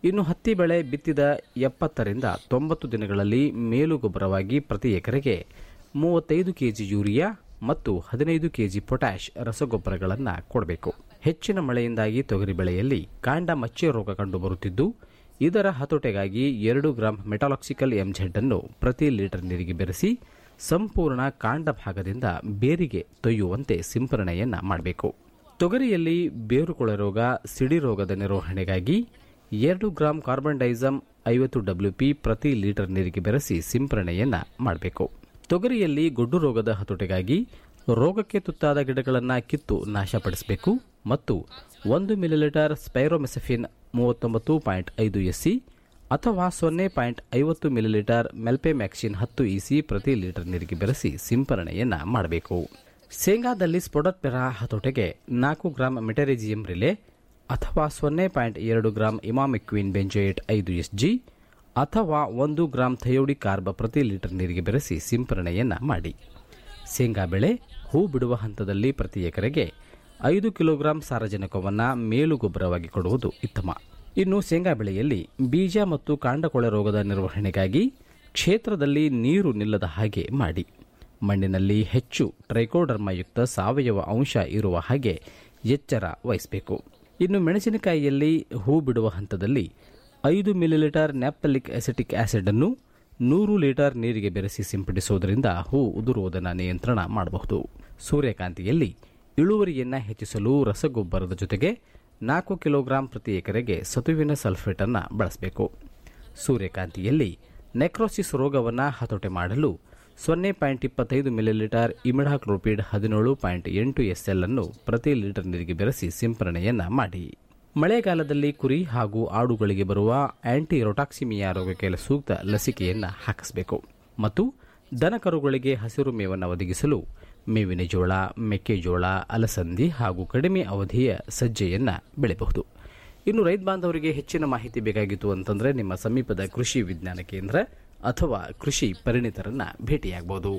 ಇನ್ನು ಹತ್ತಿ ಬೆಳೆ ಬಿತ್ತಿದ ಎಪ್ಪತ್ತರಿಂದ ತೊಂಬತ್ತು ದಿನಗಳಲ್ಲಿ ಮೇಲು ಗೊಬ್ಬರವಾಗಿ ಪ್ರತಿ ಎಕರೆಗೆ ಮೂವತ್ತೈದು ಕೆಜಿ ಯೂರಿಯಾ ಮತ್ತು ಹದಿನೈದು ಕೆಜಿ ಪೊಟ್ಯಾಷ್ ರಸಗೊಬ್ಬರಗಳನ್ನು ಕೊಡಬೇಕು ಹೆಚ್ಚಿನ ಮಳೆಯಿಂದಾಗಿ ತೊಗರಿ ಬೆಳೆಯಲ್ಲಿ ಕಾಂಡ ಮಚ್ಚೆ ರೋಗ ಕಂಡುಬರುತ್ತಿದ್ದು ಇದರ ಹತೋಟೆಗಾಗಿ ಎರಡು ಗ್ರಾಂ ಮೆಟಾಲಾಕ್ಸಿಕಲ್ ಎಂಜೆಡ್ ಅನ್ನು ಪ್ರತಿ ಲೀಟರ್ ನೀರಿಗೆ ಬೆರೆಸಿ ಸಂಪೂರ್ಣ ಕಾಂಡ ಭಾಗದಿಂದ ಬೇರಿಗೆ ತೊಯ್ಯುವಂತೆ ಸಿಂಪರಣೆಯನ್ನ ಮಾಡಬೇಕು ತೊಗರಿಯಲ್ಲಿ ಬೇರುಕೊಳೆ ರೋಗ ಸಿಡಿ ರೋಗದ ನಿರ್ವಹಣೆಗಾಗಿ ಎರಡು ಗ್ರಾಂ ಕಾರ್ಬನ್ ಡೈಸಮ್ ಐವತ್ತು ಡಬ್ಲ್ಯೂಪಿ ಪ್ರತಿ ಲೀಟರ್ ನೀರಿಗೆ ಬೆರೆಸಿ ಸಿಂಪರಣೆಯನ್ನ ಮಾಡಬೇಕು ತೊಗರಿಯಲ್ಲಿ ಗೊಡ್ಡು ರೋಗದ ಹತೋಟೆಗಾಗಿ ರೋಗಕ್ಕೆ ತುತ್ತಾದ ಗಿಡಗಳನ್ನು ಕಿತ್ತು ನಾಶಪಡಿಸಬೇಕು ಮತ್ತು ಒಂದು ಮಿಲಿಲೀಟರ್ ಸ್ಪೈರೋಮೆಸಫಿನ್ ಮೂವತ್ತೊಂಬತ್ತು ಪಾಯಿಂಟ್ ಐದು ಎಸ್ಸಿ ಅಥವಾ ಸೊನ್ನೆ ಪಾಯಿಂಟ್ ಐವತ್ತು ಮಿಲಿಲೀಟರ್ ಮೆಲ್ಪೆಮ್ಯಾಕ್ಸಿನ್ ಹತ್ತು ಇಸಿ ಪ್ರತಿ ಲೀಟರ್ ನೀರಿಗೆ ಬೆರೆಸಿ ಸಿಂಪರಣೆಯನ್ನ ಮಾಡಬೇಕು ಶೇಂಗಾದಲ್ಲಿ ಸ್ಪೊಡಟ್ಪೆರ ಹತೋಟೆಗೆ ನಾಲ್ಕು ಗ್ರಾಂ ಮೆಟೆರಿಜಿಯಂ ರಿಲೆ ಅಥವಾ ಸೊನ್ನೆ ಪಾಯಿಂಟ್ ಎರಡು ಗ್ರಾಂ ಇಮಾಮಿಕ್ವಿನ್ ಬೆಂಜೋಯೇಟ್ ಐದು ಎಸ್ ಜಿ ಅಥವಾ ಒಂದು ಗ್ರಾಂ ಥಯೋಡಿ ಕಾರ್ಬ ಪ್ರತಿ ಲೀಟರ್ ನೀರಿಗೆ ಬೆರೆಸಿ ಸಿಂಪರಣೆಯನ್ನ ಮಾಡಿ ಶೇಂಗಾ ಬೆಳೆ ಹೂ ಬಿಡುವ ಹಂತದಲ್ಲಿ ಪ್ರತಿ ಎಕರೆಗೆ ಐದು ಕಿಲೋಗ್ರಾಂ ಸಾರಜನಕವನ್ನು ಮೇಲು ಗೊಬ್ಬರವಾಗಿ ಕೊಡುವುದು ಉತ್ತಮ ಇನ್ನು ಶೇಂಗಾ ಬೆಳೆಯಲ್ಲಿ ಬೀಜ ಮತ್ತು ಕಾಂಡಕೊಳೆ ರೋಗದ ನಿರ್ವಹಣೆಗಾಗಿ ಕ್ಷೇತ್ರದಲ್ಲಿ ನೀರು ನಿಲ್ಲದ ಹಾಗೆ ಮಾಡಿ ಮಣ್ಣಿನಲ್ಲಿ ಹೆಚ್ಚು ಟ್ರೈಕೋಡರ್ಮಯುಕ್ತ ಸಾವಯವ ಅಂಶ ಇರುವ ಹಾಗೆ ಎಚ್ಚರ ವಹಿಸಬೇಕು ಇನ್ನು ಮೆಣಸಿನಕಾಯಿಯಲ್ಲಿ ಹೂ ಬಿಡುವ ಹಂತದಲ್ಲಿ ಐದು ಮಿಲಿಲೀಟರ್ ನ್ಯಾಪ್ತಲಿಕ್ ಅಸಿಟಿಕ್ ಆಸಿಡ್ ಅನ್ನು ನೂರು ಲೀಟರ್ ನೀರಿಗೆ ಬೆರೆಸಿ ಸಿಂಪಡಿಸುವುದರಿಂದ ಹೂ ಉದುರುವುದನ್ನು ನಿಯಂತ್ರಣ ಮಾಡಬಹುದು ಸೂರ್ಯಕಾಂತಿಯಲ್ಲಿ ಇಳುವರಿಯನ್ನು ಹೆಚ್ಚಿಸಲು ರಸಗೊಬ್ಬರದ ಜೊತೆಗೆ ನಾಲ್ಕು ಕಿಲೋಗ್ರಾಂ ಪ್ರತಿ ಎಕರೆಗೆ ಸತುವಿನ ಸಲ್ಫೇಟ್ ಅನ್ನು ಬಳಸಬೇಕು ಸೂರ್ಯಕಾಂತಿಯಲ್ಲಿ ನೆಕ್ರೋಸಿಸ್ ರೋಗವನ್ನು ಹತೋಟೆ ಮಾಡಲು ಸೊನ್ನೆ ಪಾಯಿಂಟ್ ಇಪ್ಪತ್ತೈದು ಮಿಲಿಲೀಟರ್ ಇಮಿಡಾಕ್ಲೋಪಿಡ್ ಹದಿನೇಳು ಪಾಯಿಂಟ್ ಎಂಟು ಎಸ್ಎಲ್ ಅನ್ನು ಪ್ರತಿ ಲೀಟರ್ ನೀರಿಗೆ ಬೆರೆಸಿ ಸಿಂಪರಣೆಯನ್ನ ಮಾಡಿ ಮಳೆಗಾಲದಲ್ಲಿ ಕುರಿ ಹಾಗೂ ಆಡುಗಳಿಗೆ ಬರುವ ಆಂಟಿ ರೊಟಾಕ್ಸಿಮಿಯಾ ರೋಗಕ್ಕೆ ಸೂಕ್ತ ಲಸಿಕೆಯನ್ನು ಹಾಕಿಸಬೇಕು ಮತ್ತು ದನಕರುಗಳಿಗೆ ಹಸಿರು ಮೇವನ್ನು ಒದಗಿಸಲು ಮೇವಿನ ಜೋಳ ಮೆಕ್ಕೆಜೋಳ ಅಲಸಂದಿ ಹಾಗೂ ಕಡಿಮೆ ಅವಧಿಯ ಸಜ್ಜೆಯನ್ನ ಬೆಳೆಯಬಹುದು ಇನ್ನು ರೈತ ಬಾಂಧವರಿಗೆ ಹೆಚ್ಚಿನ ಮಾಹಿತಿ ಬೇಕಾಗಿತ್ತು ಅಂತಂದ್ರೆ ನಿಮ್ಮ ಸಮೀಪದ ಕೃಷಿ ವಿಜ್ಞಾನ ಕೇಂದ್ರ ಅಥವಾ ಕೃಷಿ ಪರಿಣಿತರನ್ನ ಭೇಟಿಯಾಗಬಹುದು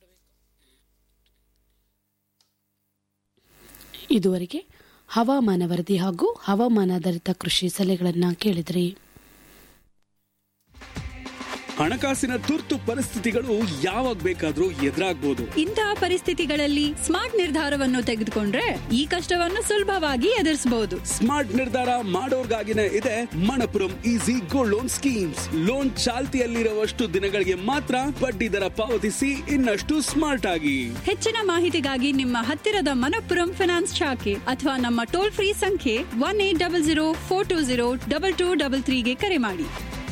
ಇದುವರೆಗೆ ಹವಾಮಾನ ವರದಿ ಹಾಗೂ ಹವಾಮಾನಾಧಾರಿತ ಕೃಷಿ ಸಲಹೆಗಳನ್ನು ಕೇಳಿದ್ರಿ ಹಣಕಾಸಿನ ತುರ್ತು ಪರಿಸ್ಥಿತಿಗಳು ಯಾವಾಗ ಬೇಕಾದ್ರೂ ಎದುರಾಗ್ಬೋದು ಇಂತಹ ಪರಿಸ್ಥಿತಿಗಳಲ್ಲಿ ಸ್ಮಾರ್ಟ್ ನಿರ್ಧಾರವನ್ನು ತೆಗೆದುಕೊಂಡ್ರೆ ಈ ಕಷ್ಟವನ್ನು ಸುಲಭವಾಗಿ ಎದುರಿಸಬಹುದು ಸ್ಮಾರ್ಟ್ ನಿರ್ಧಾರ ಮಾಡೋರ್ಗಾಗಿನೇ ಇದೆ Manappuram easy gold loan schemes loan ಚಾಲ್ತಿಯಲ್ಲಿರುವಷ್ಟು ದಿನಗಳಿಗೆ ಮಾತ್ರ ಬಡ್ಡಿ ದರ ಪಾವತಿಸಿ ಇನ್ನಷ್ಟು ಸ್ಮಾರ್ಟ್ ಆಗಿ ಹೆಚ್ಚಿನ ಮಾಹಿತಿಗಾಗಿ ನಿಮ್ಮ ಹತ್ತಿರದ ಮನಪ್ಪುರಂ ಫಿನಾನ್ಸ್ ಶಾಖೆ ಅಥವಾ ನಮ್ಮ ಟೋಲ್ ಫ್ರೀ ಸಂಖ್ಯೆ one eight double zero four two zero double two double ತ್ರೀಗೆ ಕರೆ ಮಾಡಿ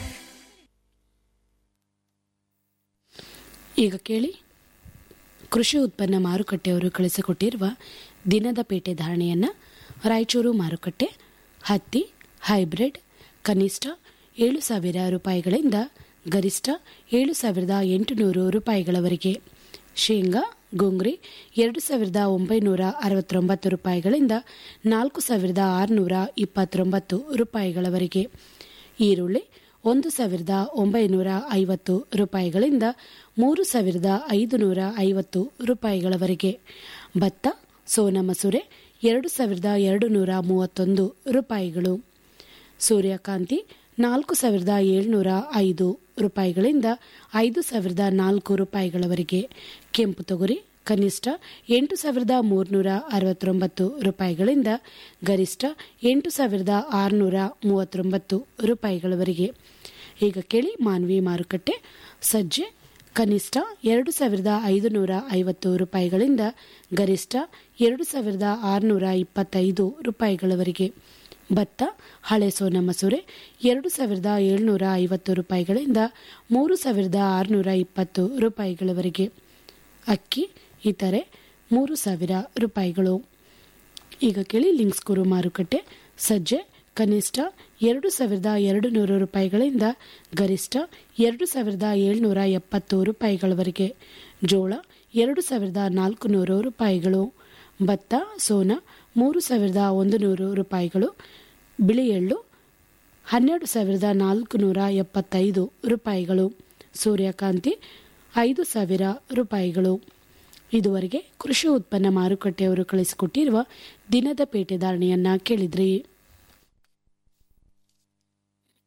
ಈಗ ಕೇಳಿ ಕೃಷಿ ಉತ್ಪನ್ನ ಮಾರುಕಟ್ಟೆಯವರು ಕಳಿಸಿಕೊಟ್ಟಿರುವ ದಿನದ ಪೇಟೆ ಧಾರಣೆಯನ್ನು ರಾಯಚೂರು ಮಾರುಕಟ್ಟೆ ಹತ್ತಿ ಹೈಬ್ರಿಡ್ ಕನಿಷ್ಠ ಏಳು ಸಾವಿರ ರೂಪಾಯಿಗಳಿಂದ ಗರಿಷ್ಠ ಏಳು ಸಾವಿರದ ಎಂಟುನೂರು ರೂಪಾಯಿಗಳವರೆಗೆ ಶೇಂಗಾ ಗುಂಗ್ರಿ ಎರಡು ಸಾವಿರದ ಒಂಬೈನೂರ ಅರವತ್ತೊಂಬತ್ತು ರೂಪಾಯಿಗಳಿಂದ ನಾಲ್ಕು ಸಾವಿರದ ಆರುನೂರ ಇಪ್ಪತ್ತೊಂಬತ್ತು ರೂಪಾಯಿಗಳವರೆಗೆ ಈರುಳ್ಳಿ ಒಂದು ಸಾವಿರದ ಒಂಬೈನೂರ ಐವತ್ತು ರೂಪಾಯಿಗಳಿಂದ ಮೂರು ಸಾವಿರದ ಐದುನೂರ ಐವತ್ತು ರೂಪಾಯಿಗಳವರೆಗೆ ಭತ್ತ ಸೋನಾ ಮಸೂರೆ ಎರಡು ಸಾವಿರದ ಎರಡು ನೂರ ಮೂವತ್ತೊಂದು ರೂಪಾಯಿಗಳು ಸೂರ್ಯಕಾಂತಿ ನಾಲ್ಕು ಸಾವಿರದ ಏಳ್ನೂರ ಐದು ರೂಪಾಯಿಗಳಿಂದ ಐದು ಸಾವಿರದ ನಾಲ್ಕು ರೂಪಾಯಿಗಳವರೆಗೆ ಕೆಂಪು ತೊಗರಿ ಕನಿಷ್ಠ ಎಂಟು ಸಾವಿರದ ಮೂರುನೂರ ಅರವತ್ತೊಂಬತ್ತು ರೂಪಾಯಿಗಳಿಂದ ಗರಿಷ್ಠ ಎಂಟು ಸಾವಿರದ ಆರುನೂರ ಮೂವತ್ತೊಂಬತ್ತು ರೂಪಾಯಿಗಳವರೆಗೆ ಈಗ ಕೇಳಿ ಮಾನ್ವಿ ಮಾರುಕಟ್ಟೆ ಸಜ್ಜೆ ಕನಿಷ್ಠ ಎರಡು ಸಾವಿರದ ಐದುನೂರ ಐವತ್ತು ರೂಪಾಯಿಗಳಿಂದ ಗರಿಷ್ಠ ಎರಡು ಸಾವಿರದ ಆರುನೂರ ಇಪ್ಪತ್ತೈದು ರೂಪಾಯಿಗಳವರೆಗೆ ಭತ್ತ ಹಳೆ ಸೋನಾ ಮಸೂರೆ ಎರಡು ಸಾವಿರದ ಏಳ್ನೂರ ಐವತ್ತು ರೂಪಾಯಿಗಳಿಂದ ಮೂರು ಸಾವಿರದ ಆರುನೂರ ಇಪ್ಪತ್ತು ರೂಪಾಯಿಗಳವರೆಗೆ ಅಕ್ಕಿ ಇತರೆ ಮೂರು ಸಾವಿರ ರೂಪಾಯಿಗಳು ಈಗ ಕೇಳಿ ಲಿಂಕ್ಸ್ಕೂರು ಮಾರುಕಟ್ಟೆ ಸಜ್ಜೆ ಕನಿಷ್ಠ ಎರಡು ಸಾವಿರದ ಎರಡು ನೂರು ರೂಪಾಯಿಗಳಿಂದ ಗರಿಷ್ಠ ಎರಡು ಸಾವಿರದ ಏಳ್ನೂರ ಎಪ್ಪತ್ತು ರೂಪಾಯಿಗಳವರೆಗೆ ಜೋಳ ಎರಡು ಸಾವಿರದ ನಾಲ್ಕು ನೂರು ರೂಪಾಯಿಗಳು ಭತ್ತ ಸೋನಾ ಮೂರು ಸಾವಿರದ ಒಂದು ನೂರು ರೂಪಾಯಿಗಳು ಬಿಳಿ ಎಳ್ಳು ಹನ್ನೆರಡು ಸಾವಿರದ ನಾಲ್ಕು ನೂರ ಎಪ್ಪತ್ತೈದು ರೂಪಾಯಿಗಳು ಸೂರ್ಯಕಾಂತಿ ಐದು ಸಾವಿರ ರೂಪಾಯಿಗಳು ಇದುವರೆಗೆ ಕೃಷಿ ಉತ್ಪನ್ನ ಮಾರುಕಟ್ಟೆಯವರು ಕಳಿಸಿಕೊಟ್ಟಿರುವ ದಿನದ ಪೇಟೆ ಧಾರಣೆಯನ್ನ ಕೇಳಿದ್ರಿ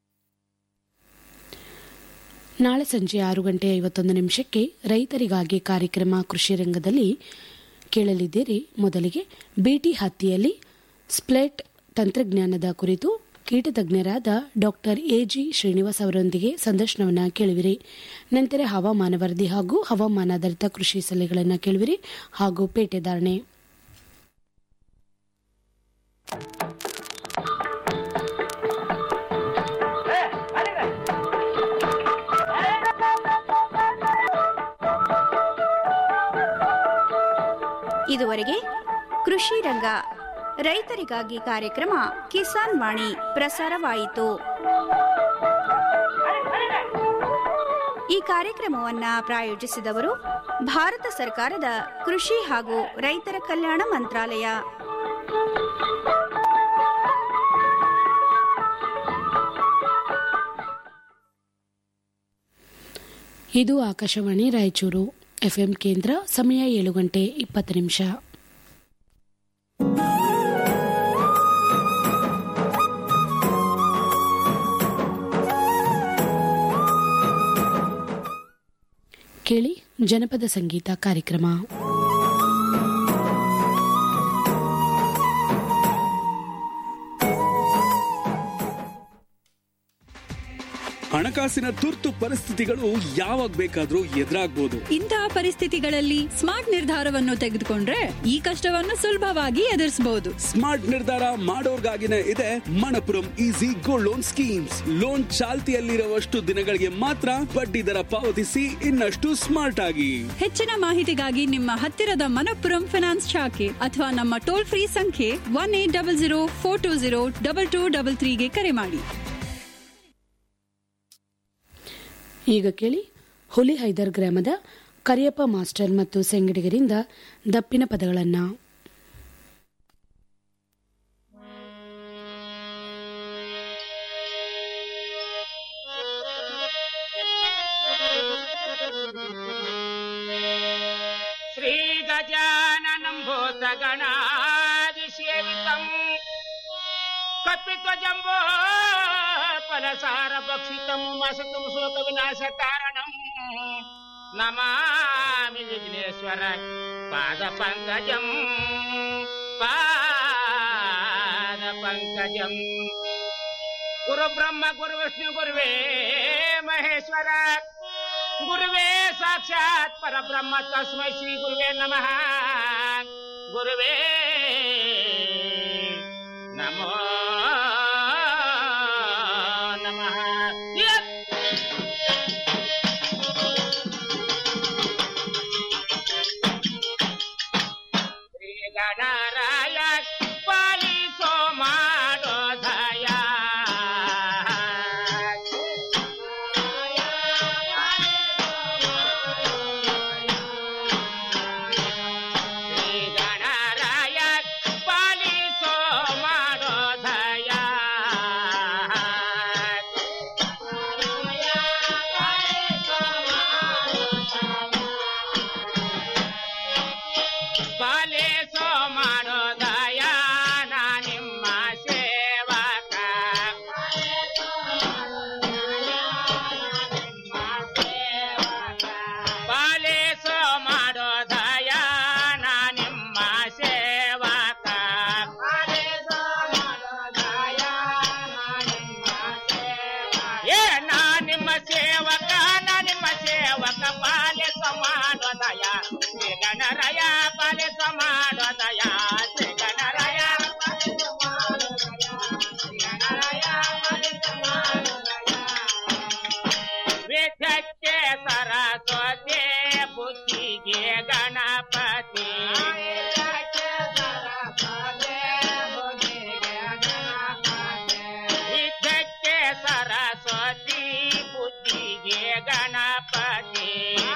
ನಾಳೆ ಸಂಜೆ ಆರು ಗಂಟೆ ಐವತ್ತೊಂದು ನಿಮಿಷಕ್ಕೆ ರೈತರಿಗಾಗಿ ಕಾರ್ಯಕ್ರಮ ಕೃಷಿ ರಂಗದಲ್ಲಿ ಕೇಳಲಿದ್ದೀರಿ ಮೊದಲಿಗೆ ಬೇಟಿ ಹತ್ತಿಯಲ್ಲಿ ಸ್ಪ್ಲೆಟ್ ತಂತ್ರಜ್ಞಾನದ ಕುರಿತು ಕೀಟತಜ್ಞರಾದ ಡಾಕ್ಟರ್ ಎಜಿ ಶ್ರೀನಿವಾಸ್ ಅವರೊಂದಿಗೆ ಸಂದರ್ಶನವನ್ನು ಕೇಳುವಿರಿ ನಂತರ ಹವಾಮಾನ ವರದಿ ಹಾಗೂ ಹವಾಮಾನಾಧಾರಿತ ಕೃಷಿ ಸಲಹೆಗಳನ್ನು ಕೇಳುವಿರಿ ಹಾಗೂ ಪೇಟೆದಾರಣೆ ಇದುವರೆಗೆ ಕೃಷಿ ರಂಗ ರೈತರಿಗಾಗಿ ಕಾರ್ಯಕ್ರಮ ಕಿಸಾನ್ ವಾಣಿ ಪ್ರಸಾರವಾಯಿತು ಈ ಕಾರ್ಯಕ್ರಮವನ್ನ ಪ್ರಾಯೋಜಿಸಿದವರು ಭಾರತ ಸರ್ಕಾರದ ಕೃಷಿ ಹಾಗೂ ರೈತರ ಕಲ್ಯಾಣ ಮಂತ್ರಾಲಯ ಇದು ಆಕಾಶವಾಣಿ ರಾಯಚೂರು ಎಫ್ಎಂ ಕೇಂದ್ರ ಸಮಯ ಏಳು ಗಂಟೆ ಇಪ್ಪತ್ತು ನಿಮಿಷ ಕೇಳಿ ಜನಪದ ಸಂಗೀತ ಕಾರ್ಯಕ್ರಮ ಹಣಕಾಸಿನ ತುರ್ತು ಪರಿಸ್ಥಿತಿಗಳು ಯಾವಾಗ ಬೇಕಾದ್ರೂ ಎದುರಾಗ್ಬೋದು ಇಂತಹ ಪರಿಸ್ಥಿತಿಗಳಲ್ಲಿ ಸ್ಮಾರ್ಟ್ ನಿರ್ಧಾರವನ್ನು ತೆಗೆದುಕೊಂಡ್ರೆ ಈ ಕಷ್ಟವನ್ನು ಸುಲಭವಾಗಿ ಎದುರಿಸಬಹುದು ಸ್ಮಾರ್ಟ್ ನಿರ್ಧಾರ ಮಾಡೋರ್ಗಾಗಿನೇ ಇದೆ Manappuram easy gold loan schemes loan ಚಾಲ್ತಿಯಲ್ಲಿರುವಷ್ಟು ದಿನಗಳಿಗೆ ಮಾತ್ರ ಬಡ್ಡಿ ದರ ಪಾವತಿಸಿ ಇನ್ನಷ್ಟು ಸ್ಮಾರ್ಟ್ ಆಗಿ ಹೆಚ್ಚಿನ ಮಾಹಿತಿಗಾಗಿ ನಿಮ್ಮ ಹತ್ತಿರದ ಮನಪ್ಪುರಂ ಫಿನಾನ್ಸ್ ಶಾಖೆ ಅಥವಾ ನಮ್ಮ ಟೋಲ್ ಫ್ರೀ ಸಂಖ್ಯೆ one eight double zero four two zero double two double ತ್ರೀಗೆ ಕರೆ ಮಾಡಿ ಈಗ ಕೇಳಿ ಹುಲಿ ಹೈದರ್ ಗ್ರಾಮದ ಕರಿಯಪ್ಪ ಮಾಸ್ಟರ್ ಮತ್ತು ಸಂಗಡಿಗರಿಂದ ದಪ್ಪಿನ ಪದಗಳನ್ನು श्रीगजाननं भूतगणादिसेवितम् कपित्वजम्बो फलसारभक्षितं मसतं शोकविनाशकारणम् नमामि विघ्नेश्वर पादपङ्कजम् पादपङ्कजम् गुरुब्रह्म गुरुविष्णु गुरुवे महेश्वर गुरुवे साक्षात् परब्रह्म तस्मै श्री गुरुवे नमः गुरुवे नमो नमः यत् ಶ್ರೀಗಣರಾಯ ಪಾಲಿಸೋ ಮಾಡೋ ದಯ ಶ್ರೀಗಣರಾಯ ಪಾಲಿಸೋ ಮಾಡೋ ದಯ ಪಾಲಿಸೋ ಮಾಡೋ ದಯ ನಾ ನಿಮ್ಮ ಸೇವಕ ಪಾಲಿಸೋ ಮಾಡೋ ದಯ ನಾ ನಿಮ್ಮ ಸೇವಕ ಏ ನಾ ನಿಮ್ಮ ಸೇವಕ ನಾ ನಿಮ್ಮ ಸೇವಕ ಪಾಲಿಸ ಮಾಡೋ ದಯ ಶ್ರೀ ಗಣರಯ ಪಾಲಿಸ ಮಾಡೋ ದಯ ಶ್ರೀ ಗಣರಯ ವಿದ್ಯಕ್ಕೆ ಸರಸ್ವತಿ ಬುದ್ಧಿಗೆ ಗಣಪತಿ ವಿದ್ಯಕ್ಕೆ ಸರಸ್ವತಿ ಬುದ್ಧಿಗೆ ಗಣಪತಿ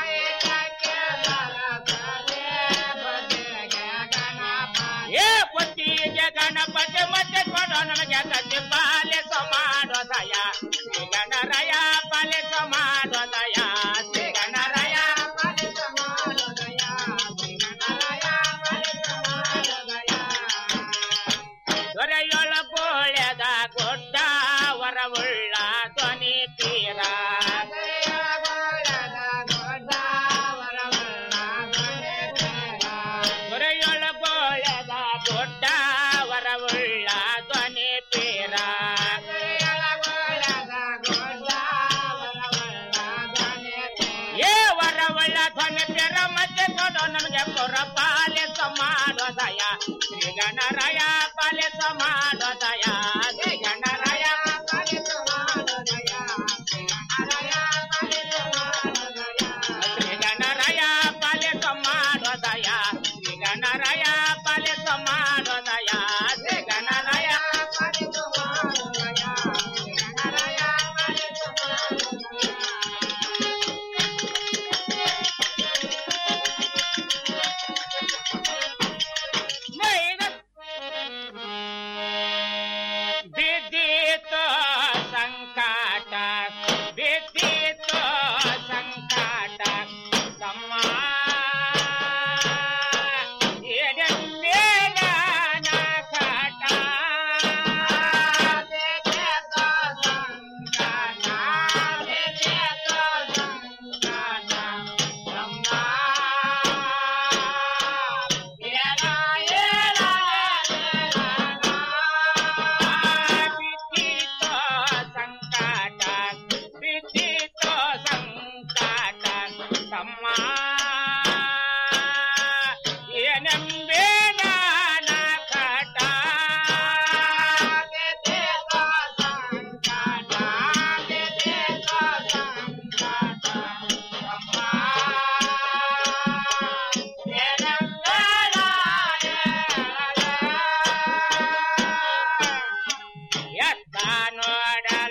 ಏ ಬುದ್ಧಿಗೆ ಗಣಪತಿ ಮತ್ತೆ ಕೊಡೋ ನನಗೆ ಕತ್ತಿ ಪಾಲಿಸ ಮಾಡೋ ದಯ ಶ್ರೀ ಗಣರಯ ಪಾಲಿಸ ಮಾಡೋ ದಯ ಶ್ರೀ ಗಣರಯ ಪಾಲಿಸ ಮಾಡೋ ದಯ ಶ್ರೀ ಗಣರಯ ಪಾಲಿಸ ಮಾಡೋ ದಯ ದೊರೆಯೊಳಗೋಳೆದ ಗೊಡ್ಡ ವರವುಳ್ಳ ಧ್ವನಿ ತೀರ ದಯ ಶ್ರೀ ಗಣರಾಯ ಪಾಲಿಸ ಮಾಡೋ ದಯ ಶ್ರೀ ಗಣರಾಯ ಪಾಲಿಸ ಮಾಡೋ ದಯ ಶ್ರೀ ಗಣರಾಯ ಪಾಲಿಸ ಮಾಡೋ ದಯ ಶ್ರೀ ಗಣರಾಯ ಪಾಲಿಸ ಮಾಡೋ ದಯ ಶ್ರೀ ಗಣರಾಯ ಪಾಲಿಸ ಮಾಡೋ ದಯ ಶ್ರೀ ಗಣರಾಯ ಪಾಲಿಸ ಮಾಡೋ ಬಿದ್ದಿತ ಸಂಕಟ ಬಿದ್ದಿತ ಸಂಕಟ ತಮ್ಮ ಎಡೆಂಬೇಡ ಕಟ ಬಿದ್ದಿತ ಸಂಕಟ ಬಿದ್ದಿತ ಸಂಕಟ ತಮ್ಮ ಏನ ಏನ ಬಿದ್ದಿತ ಸಂಕಟ ಬಿದ್ದಿತ ಸಂಕಟ ತಮ್ಮ ಏನೆಂಬೇಡ ಕಟ ಬಿದ್ದಿತ ಸಂಕಟ ಬಿದ್ದಿತ ಸಂಕಟ ತಮ್ಮ ಏನೆಂಬೇಡ ಎತ್ತ ನೋಡ